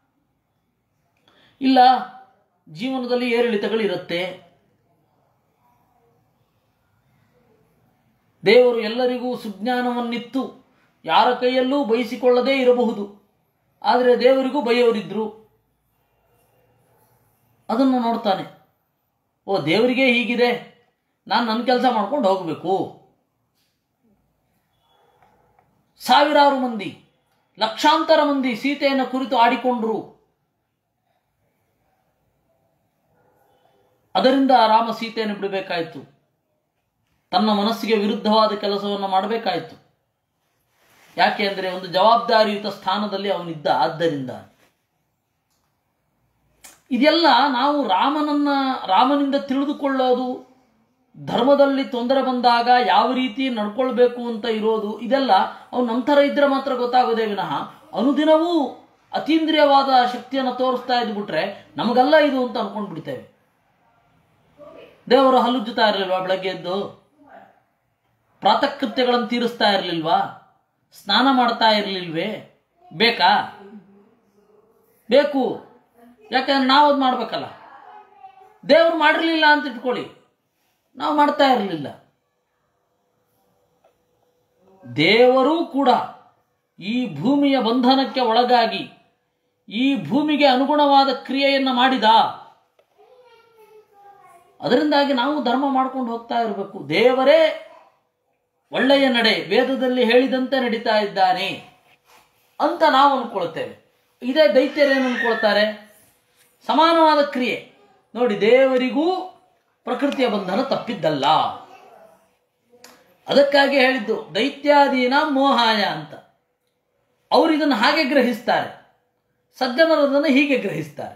ಇಲ್ಲ ಜೀವನದಲ್ಲಿ ಏರಿಳಿತಗಳಿರುತ್ತೆ ದೇವರು ಎಲ್ಲರಿಗೂ ಸುಜ್ಞಾನವನ್ನಿತ್ತು ಯಾರ ಕೈಯಲ್ಲೂ ಬಯಸಿಕೊಳ್ಳದೇ ಇರಬಹುದು ಆದರೆ ದೇವರಿಗೂ ಬೈಯೋರಿದ್ರು ಅದನ್ನು ನೋಡ್ತಾನೆ ಓ ದೇವರಿಗೆ ಹೀಗಿದೆ ನಾನು ನನ್ನ ಕೆಲಸ ಮಾಡ್ಕೊಂಡು ಹೋಗಬೇಕು ಸಾವಿರಾರು ಮಂದಿ ಲಕ್ಷಾಂತರ ಮಂದಿ ಸೀತೆಯನ್ನು ಕುರಿತು ಆಡಿಕೊಂಡ್ರು ಅದರಿಂದ ರಾಮ ಸೀತೆಯನ್ನು ಬಿಡಬೇಕಾಯಿತು ತನ್ನ ಮನಸ್ಸಿಗೆ ವಿರುದ್ಧವಾದ ಕೆಲಸವನ್ನು ಮಾಡಬೇಕಾಯಿತು ಯಾಕೆ ಅಂದರೆ ಒಂದು ಜವಾಬ್ದಾರಿಯುತ ಸ್ಥಾನದಲ್ಲಿ ಅವನಿದ್ದ ಆದ್ದರಿಂದ ಇದೆಲ್ಲ ನಾವು ರಾಮನನ್ನ ರಾಮನಿಂದ ತಿಳಿದುಕೊಳ್ಳೋದು ಧರ್ಮದಲ್ಲಿ ತೊಂದರೆ ಬಂದಾಗ ಯಾವ ರೀತಿ ನಡ್ಕೊಳ್ಬೇಕು ಅಂತ ಇರೋದು ಇದೆಲ್ಲ ಅವ್ನು ನಮ್ಮ ಥರ ಇದ್ರೆ ಮಾತ್ರ ಗೊತ್ತಾಗೋದೇ ವಿನಃ ಅನುದಿನವೂ ಅತೀಂದ್ರಿಯವಾದ ಶಕ್ತಿಯನ್ನು ತೋರಿಸ್ತಾ ಇದ್ಬಿಟ್ರೆ ನಮಗೆಲ್ಲ ಇದು ಅಂತ ಅನ್ಕೊಂಡು ಬಿಡ್ತೇವೆ ದೇವರು ಹಲ್ಲುಜ್ಜುತ್ತಾ ಇರಲಿಲ್ವಾ ಬೆಳಗ್ಗೆ ಎದ್ದು ಪ್ರಾತಃಕೃತ್ಯಗಳನ್ನು ತೀರಿಸ್ತಾ ಇರಲಿಲ್ವಾ ಸ್ನಾನ ಮಾಡ್ತಾ ಇರಲಿಲ್ವೇ ಬೇಕಾ ಬೇಕು ಯಾಕಂದ್ರೆ ನಾವು ಅದು ಮಾಡ್ಬೇಕಲ್ಲ ದೇವ್ರು ಮಾಡಿರ್ಲಿಲ್ಲ ಅಂತ ಇಟ್ಕೊಳ್ಳಿ ನಾವು ಮಾಡ್ತಾ ಇರಲಿಲ್ಲ ದೇವರೂ ಕೂಡ ಈ ಭೂಮಿಯ ಬಂಧನಕ್ಕೆ ಒಳಗಾಗಿ ಈ ಭೂಮಿಗೆ ಅನುಗುಣವಾದ ಕ್ರಿಯೆಯನ್ನು ಮಾಡಿದ ಅದರಿಂದಾಗಿ ನಾವು ಧರ್ಮ ಮಾಡ್ಕೊಂಡು ಹೋಗ್ತಾ ಇರಬೇಕು ದೇವರೇ ಒಳ್ಳೆಯ ನಡೆ ವೇದದಲ್ಲಿ ಹೇಳಿದಂತೆ ನಡೀತಾ ಇದ್ದಾನೆ ಅಂತ ನಾವು ಅನ್ಕೊಳ್ತೇವೆ ಇದೇ ದೈತ್ಯರೇನು ಅನ್ಕೊಳ್ತಾರೆ ಸಮಾನವಾದ ಕ್ರಿಯೆ ನೋಡಿ ದೇವರಿಗೂ ಪ್ರಕೃತಿಯ ಬಂಧನ ತಪ್ಪಿದ್ದಲ್ಲ ಅದಕ್ಕಾಗಿ ಹೇಳಿದ್ದು ದೈತ್ಯಾದೀನ ಮೋಹಾಯ ಅಂತ ಅವರು ಇದನ್ನು ಹಾಗೆ ಗ್ರಹಿಸ್ತಾರೆ ಸಜ್ಜನರು ಅದನ್ನು ಹೀಗೆ ಗ್ರಹಿಸ್ತಾರೆ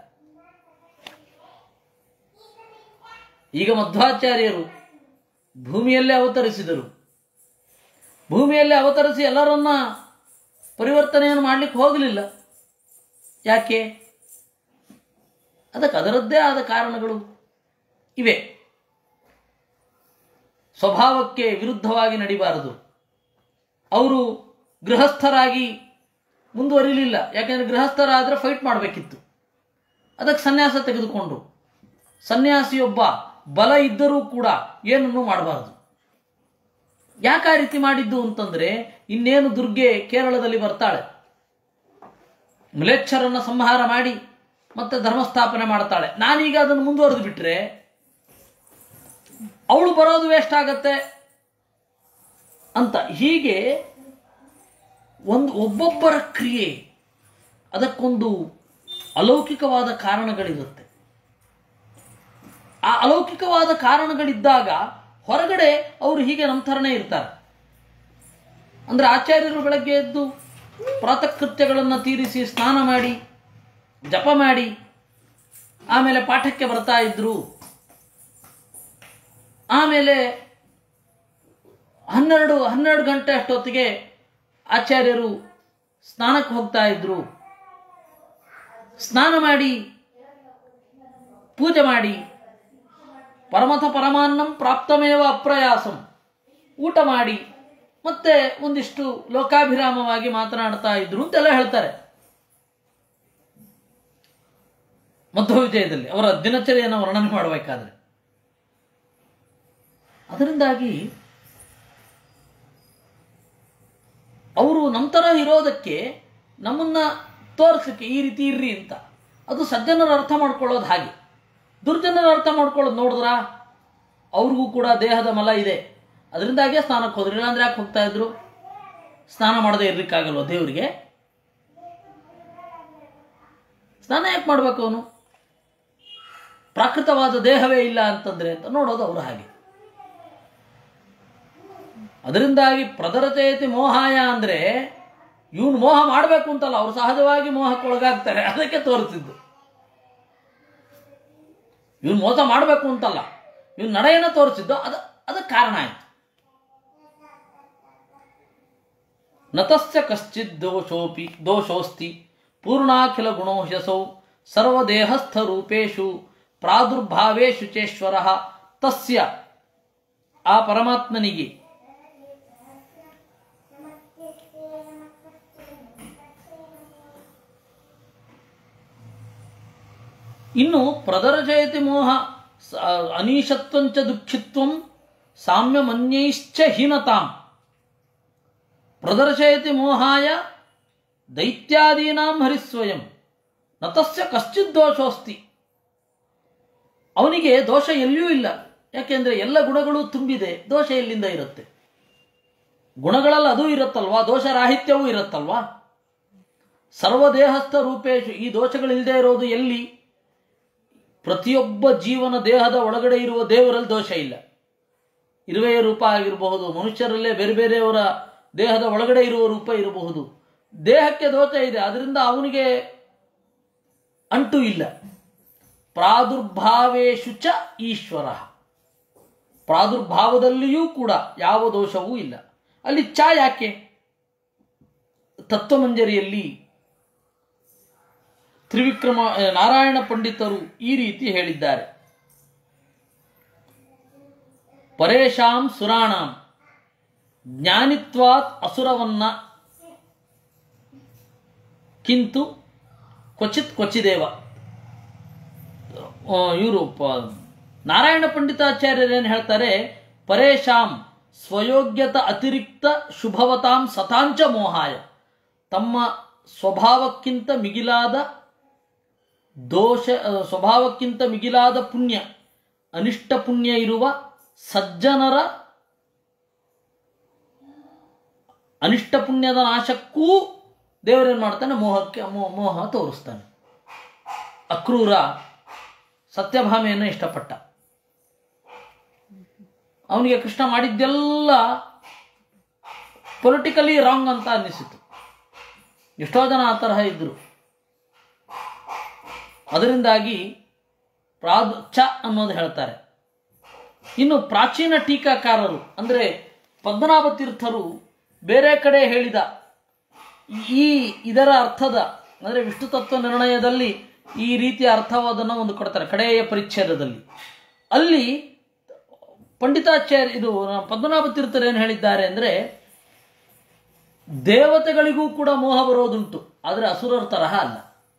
ಈಗ ಮಧ್ವಾಚಾರ್ಯರು ಭೂಮಿಯಲ್ಲೇ ಅವತರಿಸಿದರು ಭೂಮಿಯಲ್ಲಿ ಅವತರಿಸಿ ಎಲ್ಲರನ್ನ ಪರಿವರ್ತನೆಯನ್ನು ಮಾಡಲಿಕ್ಕೆ ಹೋಗಲಿಲ್ಲ ಯಾಕೆ ಅದಕ್ಕೆ ಅದರದ್ದೇ ಆದ ಕಾರಣಗಳು ಇವೆ ಸ್ವಭಾವಕ್ಕೆ ವಿರುದ್ಧವಾಗಿ ನಡಿಬಾರದು ಅವರು ಗೃಹಸ್ಥರಾಗಿ ಮುಂದುವರಿಲಿಲ್ಲ ಯಾಕೆಂದರೆ ಗೃಹಸ್ಥರಾದರೆ ಫೈಟ್ ಮಾಡಬೇಕಿತ್ತು ಅದಕ್ಕೆ ಸನ್ಯಾಸ ತೆಗೆದುಕೊಂಡ್ರು ಸನ್ಯಾಸಿಯೊಬ್ಬ ಬಲ ಇದ್ದರೂ ಕೂಡ ಏನನ್ನು ಮಾಡಬಾರದು ಯಾಕೆ ಆ ರೀತಿ ಮಾಡಿದ್ದು ಅಂತಂದ್ರೆ ಇನ್ನೇನು ದುರ್ಗೆ ಕೇರಳದಲ್ಲಿ ಬರ್ತಾಳೆ ಮ್ಲೇಚ್ಛರನ್ನ ಸಂಹಾರ ಮಾಡಿ ಮತ್ತೆ ಧರ್ಮಸ್ಥಾಪನೆ ಮಾಡ್ತಾಳೆ ನಾನೀಗ ಅದನ್ನು ಮುಂದುವರೆದು ಬಿಟ್ರೆ ಅವಳು ಬರೋದು ವೇಸ್ಟ್ ಆಗತ್ತೆ ಅಂತ ಹೀಗೆ ಒಂದು ಒಬ್ಬೊಬ್ಬರ ಕ್ರಿಯೆ ಅದಕ್ಕೊಂದು ಅಲೌಕಿಕವಾದ ಕಾರಣಗಳಿರುತ್ತೆ ಆ ಅಲೌಕಿಕವಾದ ಕಾರಣಗಳಿದ್ದಾಗ ಹೊರಗಡೆ ಅವರು ಹೀಗೆ ನಮ್ಮ ಥರನೇ ಇರ್ತಾರೆ ಅಂದ್ರೆ ಆಚಾರ್ಯರು ಬೆಳಗ್ಗೆ ಎದ್ದು ಪ್ರಾತಃಕೃತ್ಯಗಳನ್ನು ತೀರಿಸಿ ಸ್ನಾನ ಮಾಡಿ ಜಪ ಮಾಡಿ ಆಮೇಲೆ ಪಾಠಕ್ಕೆ ಬರ್ತಾ ಇದ್ರು ಆಮೇಲೆ ಹನ್ನೆರಡು ಹನ್ನೆರಡು ಗಂಟೆ ಅಷ್ಟೊತ್ತಿಗೆ ಆಚಾರ್ಯರು ಸ್ನಾನಕ್ಕೆ ಹೋಗ್ತಾ ಇದ್ರು ಸ್ನಾನ ಮಾಡಿ ಪೂಜೆ ಮಾಡಿ ಪರಮಥ ಪರಮಾನ್ನಂ ಪ್ರಾಪ್ತಮೇವ ಅಪ್ರಯಾಸಂ ಊಟ ಮಾಡಿ ಮತ್ತೆ ಒಂದಿಷ್ಟು ಲೋಕಾಭಿರಾಮವಾಗಿ ಮಾತನಾಡ್ತಾ ಇದ್ರು ಅಂತೆಲ್ಲ ಹೇಳ್ತಾರೆ ಮಧ್ವ ವಿಜಯದಲ್ಲಿ ಅವರ ದಿನಚರಿಯನ್ನು ವರ್ಣನೆ ಮಾಡಬೇಕಾದ್ರೆ ಅದರಿಂದಾಗಿ ಅವರು ನಮ್ಮ ಥರ ಇರೋದಕ್ಕೆ ನಮ್ಮನ್ನ ತೋರಿಸ್ಲಿಕ್ಕೆ ಈ ರೀತಿ ಇರ್ರಿ ಅಂತ ಅದು ಸಜ್ಜನರ ಅರ್ಥ ಮಾಡ್ಕೊಳ್ಳೋದು ಹಾಗೆ ದುರ್ಜನರ ಅರ್ಥ ಮಾಡ್ಕೊಳ್ಳೋದು ನೋಡಿದ್ರ ಅವ್ರಿಗೂ ಕೂಡ ದೇಹದ ಮಲ ಇದೆ ಅದರಿಂದಾಗೆ ಸ್ನಾನಕ್ಕೆ ಹೋದ್ರು ಇಲ್ಲಾಂದ್ರೆ ಯಾಕೆ ಹೋಗ್ತಾ ಇದ್ರು ಸ್ನಾನ ಮಾಡದೇ ಇರ್ಲಿಕ್ಕಾಗಲ್ವ ದೇವರಿಗೆ ಸ್ನಾನ ಯಾಕೆ ಮಾಡ್ಬೇಕು ಅವನು ಪ್ರಾಕೃತವಾದ ದೇಹವೇ ಇಲ್ಲ ಅಂತಂದ್ರೆ ಅಂತ ನೋಡೋದು ಅವರು ಹಾಗೆ ಅದರಿಂದಾಗಿ ಪ್ರದರಚೇತಿ ಮೋಹಾಯ ಅಂದ್ರೆ ಇವನು ಮೋಹ ಮಾಡಬೇಕು ಅಂತಲ್ಲ ಅವ್ರು ಸಹಜವಾಗಿ ಮೋಹಕ್ಕೆ ಒಳಗಾಗ್ತಾರೆ ಅದಕ್ಕೆ ತೋರಿಸಿದ್ದು ಇವನು ಮೋಸ ಮಾಡಬೇಕು ಅಂತಲ್ಲ ಇವನು ನಡೆಯನ್ನು ತೋರಿಸಿದ್ದು ಅದ ಅದಕ್ಕೆ ಕಾರಣ ಆಯ್ತು ನತಸ್ಯ ಕಶ್ಚಿತ್ ದೋಷೋಪಿ ದೋಷೋಸ್ತಿ ಪೂರ್ಣಾಖಿಲ ಗುಣೋಹ್ಯಸೌ ಸರ್ವದೇಹಸ್ಥರೂಪೇಷು ಪ್ರಾದುರ್ಭಾವೇಷು ಚೇಶ್ವರ ತಸ್ಯ ಆ ಪರಮಾತ್ಮನಿಗೆ ಇನ್ನು ಪ್ರದರ್ಶಯತಿ ಮೋಹ ಸ- ಅನೀಶತ್ವಂಚ ದುಃಖಿತ್ವಂ ಸಾಮ್ಯಮನ್ಯೈಶ್ಚ ಹೀನತಾಂ ಪ್ರದರ್ಶಯತಿ ಮೋಹಾಯ ದೈತ್ಯಾದೀನಾಂ ಹರಿಸ್ವಯಂ ನತಸ್ಯ ಕಶ್ಚಿತ್ ದೋಷೋಸ್ತಿ ಅವನಿಗೆ ದೋಷ ಎಲ್ಲಿಯೂ ಇಲ್ಲ ಯಾಕೆಂದ್ರೆ ಎಲ್ಲ ಗುಣಗಳು ತುಂಬಿದೆ ದೋಷ ಎಲ್ಲಿಂದ ಇರುತ್ತೆ ಗುಣಗಳಲ್ಲಿ ಅದು ಇರುತ್ತಲ್ವಾ ದೋಷ ರಾಹಿತ್ಯವೂ ಇರುತ್ತಲ್ವಾ ಸರ್ವದೇಹಸ್ಥ ರೂಪೇಶು ಈ ದೋಷಗಳಿಲ್ಲದೆ ಇರೋದು ಎಲ್ಲಿ ಪ್ರತಿಯೊಬ್ಬ ಜೀವನ ದೇಹದ ಒಳಗಡೆ ಇರುವ ದೇವರಲ್ಲಿ ದೋಷ ಇಲ್ಲ ಇರುವೆಯ ರೂಪ ಆಗಿರಬಹುದು ಮನುಷ್ಯರಲ್ಲೇ ಬೇರೆ ಬೇರೆಯವರ ದೇಹದ ಒಳಗಡೆ ಇರುವ ರೂಪ ಇರಬಹುದು ದೇಹಕ್ಕೆ ದೋಷ ಇದೆ ಅದರಿಂದ ಅವನಿಗೆ ಅಂಟು ಇಲ್ಲ ಪ್ರಾದುರ್ಭಾವೇಶು ಚ ಈಶ್ವರ ಪ್ರಾದುರ್ಭಾವದಲ್ಲಿಯೂ ಕೂಡ ಯಾವ ದೋಷವೂ ಇಲ್ಲ ಅಲ್ಲಿ ಚ ಯಾಕೆ ತತ್ವಮಂಜರಿಯಲ್ಲಿ ತ್ರಿವಿಕ್ರಮ ಆ, ನಾರಾಯಣ ಪಂಡಿತರು ಈ ರೀತಿ ಹೇಳಿದ್ದಾರೆ ಪರೇಶಾಂ ಸುರಾಣಾಂ ಜ್ಞಾನಿತ್ವಾತ್ ಅಸುರವನ್ನ ಕಿಂತು ಕ್ವಚಿತ್ ಕ್ವಚಿದೇವ ಇವರು ನಾರಾಯಣ ಪಂಡಿತಾಚಾರ್ಯರೇನು ಹೇಳ್ತಾರೆ ಪರೇಶಾಂ ಸ್ವಯೋಗ್ಯತ ಅತಿರಿಕ್ತ ಶುಭವತಾಂ ಸತಾಂಚ ಮೋಹಾಯ ತಮ್ಮ ಸ್ವಭಾವಕ್ಕಿಂತ ಮಿಗಿಲಾದ ದೋಷ ಆ, ಸ್ವಭಾವಕ್ಕಿಂತ ಮಿಗಿಲಾದ ಪುಣ್ಯ ಅನಿಷ್ಟ ಪುಣ್ಯ ಇರುವ ಸಜ್ಜನರ ಅನಿಷ್ಟ ಪುಣ್ಯದ ನಾಶಕ್ಕೂ ದೇವರೇನು ಮಾಡ್ತಾನೆ ಮೋಹಕ್ಕೆ ಮೋ- ಮೋಹ ತೋರಿಸ್ತಾನೆ ಅಕ್ರೂರ ಸತ್ಯಭಾಮೆಯನ್ನು ಇಷ್ಟಪಟ್ಟ ಅವನಿಗೆ ಕೃಷ್ಣ ಮಾಡಿದ್ದೆಲ್ಲ ಪೊಲಿಟಿಕಲಿ ರಾಂಗ್ ಅಂತ ಅನ್ನಿಸಿತು ಎಷ್ಟೋ ಜನ ಆ ತರಹ ಇದ್ರು ಅದರಿಂದಾಗಿ ಪ್ರಾದ್ ಚ ಅನ್ನೋದು ಹೇಳ್ತಾರೆ ಇನ್ನು ಪ್ರಾಚೀನ ಟೀಕಾಕಾರರು ಅಂದರೆ ಪದ್ಮನಾಭ ತೀರ್ಥರು ಬೇರೆ ಕಡೆ ಹೇಳಿದ ಈ ಇದರ ಅರ್ಥದ ಅಂದರೆ ವಿಷ್ಣು ತತ್ವ ನಿರ್ಣಯದಲ್ಲಿ ಈ ರೀತಿಯ ಅರ್ಥವಾದನ್ನು ಒಂದು ಕೊಡ್ತಾರೆ ಕಡೆಯ ಪರಿಚ್ಛೇದದಲ್ಲಿ ಅಲ್ಲಿ ಪಂಡಿತಾಚಾರ್ಯ ಇದು ಪದ್ಮನಾಭ ತೀರ್ಥರು ಏನು ಹೇಳಿದ್ದಾರೆ ಅಂದರೆ ದೇವತೆಗಳಿಗೂ ಕೂಡ ಮೋಹ ಬರೋದುಂಟು ಆದರೆ ಅಸುರರ ತರಹ ಅಲ್ಲ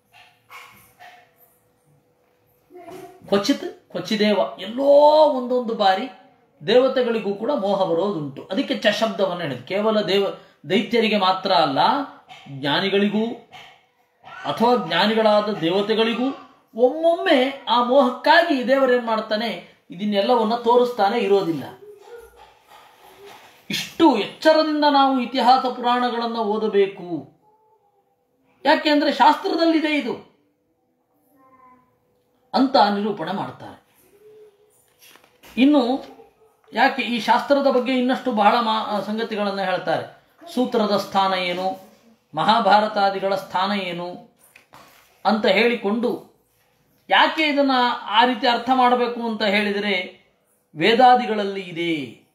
ಕ್ವಚಿತ್ ಕ್ವಚಿದೇವ ಎಲ್ಲೋ ಒಂದೊಂದು ಬಾರಿ ದೇವತೆಗಳಿಗೂ ಕೂಡ ಮೋಹ ಬರೋದುಂಟು ಅದಕ್ಕೆ ಚ ಶಬ್ದವನ್ನು ಹೇಳಿದ್ದು ಕೇವಲ ದೇವ ದೈತ್ಯರಿಗೆ ಮಾತ್ರ ಅಲ್ಲ ಜ್ಞಾನಿಗಳಿಗೂ ಅಥವಾ ಜ್ಞಾನಿಗಳಾದ ದೇವತೆಗಳಿಗೂ ಒಮ್ಮೊಮ್ಮೆ ಆ ಮೋಹಕ್ಕಾಗಿ ದೇವರೇನು ಮಾಡ್ತಾನೆ ಇದನ್ನೆಲ್ಲವನ್ನ ತೋರಿಸ್ತಾನೆ ಇರೋದಿಲ್ಲ ಇಷ್ಟು ಎಚ್ಚರದಿಂದ ನಾವು ಇತಿಹಾಸ ಪುರಾಣಗಳನ್ನು ಓದಬೇಕು ಯಾಕೆಂದ್ರೆ ಶಾಸ್ತ್ರದಲ್ಲಿದೆ ಇದು ಅಂತ ನಿರೂಪಣೆ ಮಾಡ್ತಾರೆ ಇನ್ನು ಯಾಕೆ ಈ ಶಾಸ್ತ್ರದ ಬಗ್ಗೆ ಇನ್ನಷ್ಟು ಬಹಳ ಮಾ ಸಂಗತಿಗಳನ್ನು ಹೇಳ್ತಾರೆ ಸೂತ್ರದ ಸ್ಥಾನ ಏನು ಮಹಾಭಾರತಾದಿಗಳ ಸ್ಥಾನ ಏನು ಅಂತ ಹೇಳಿಕೊಂಡು ಯಾಕೆ ಇದನ್ನು ಆ ರೀತಿ ಅರ್ಥ ಮಾಡಬೇಕು ಅಂತ ಹೇಳಿದರೆ ವೇದಾದಿಗಳಲ್ಲಿ ಇದೆ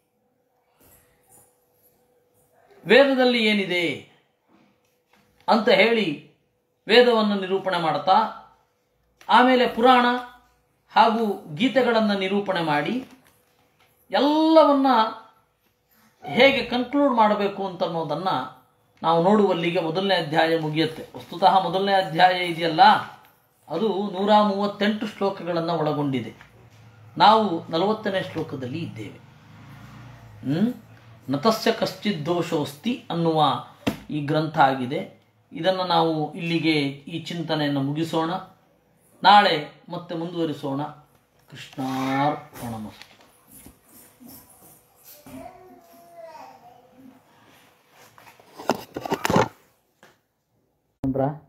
ವೇದದಲ್ಲಿ ಏನಿದೆ ಅಂತ ಹೇಳಿ ವೇದವನ್ನು ನಿರೂಪಣೆ ಮಾಡ್ತಾ ಆಮೇಲೆ ಪುರಾಣ ಹಾಗೂ ಗೀತೆಗಳನ್ನು ನಿರೂಪಣೆ ಮಾಡಿ ಎಲ್ಲವನ್ನ ಹೇಗೆ ಕನ್ಕ್ಲೂಡ್ ಮಾಡಬೇಕು ಅಂತ ಅನ್ನೋದನ್ನು ನಾವು ನೋಡುವಲ್ಲಿಗೆ ಮೊದಲನೇ ಅಧ್ಯಾಯ ಮುಗಿಯುತ್ತೆ ವಸ್ತುತಃ ಮೊದಲನೇ ಅಧ್ಯಾಯ ಇದೆಯಲ್ಲ ಅದು ನೂರ ಮೂವತ್ತೆಂಟು ಶ್ಲೋಕಗಳನ್ನು ಒಳಗೊಂಡಿದೆ ನಾವು ನಲವತ್ತನೇ ಶ್ಲೋಕದಲ್ಲಿ ಇದ್ದೇವೆ ಹ್ಮ್? ನತಸ್ಯ ಕಶ್ಚಿತ್ ದೋಷೋಸ್ತಿ ಅನ್ನುವ ಈ ಗ್ರಂಥ ಆಗಿದೆ ಇದನ್ನು ನಾವು ಇಲ್ಲಿಗೆ ಈ ಚಿಂತನೆಯನ್ನು ಮುಗಿಸೋಣ ನಾಳೆ ಮತ್ತೆ ಮುಂದುವರಿಸೋಣ ಕೃಷ್ಣಾರ್ಪಣಮಸ್ತು ಬ್ರಾ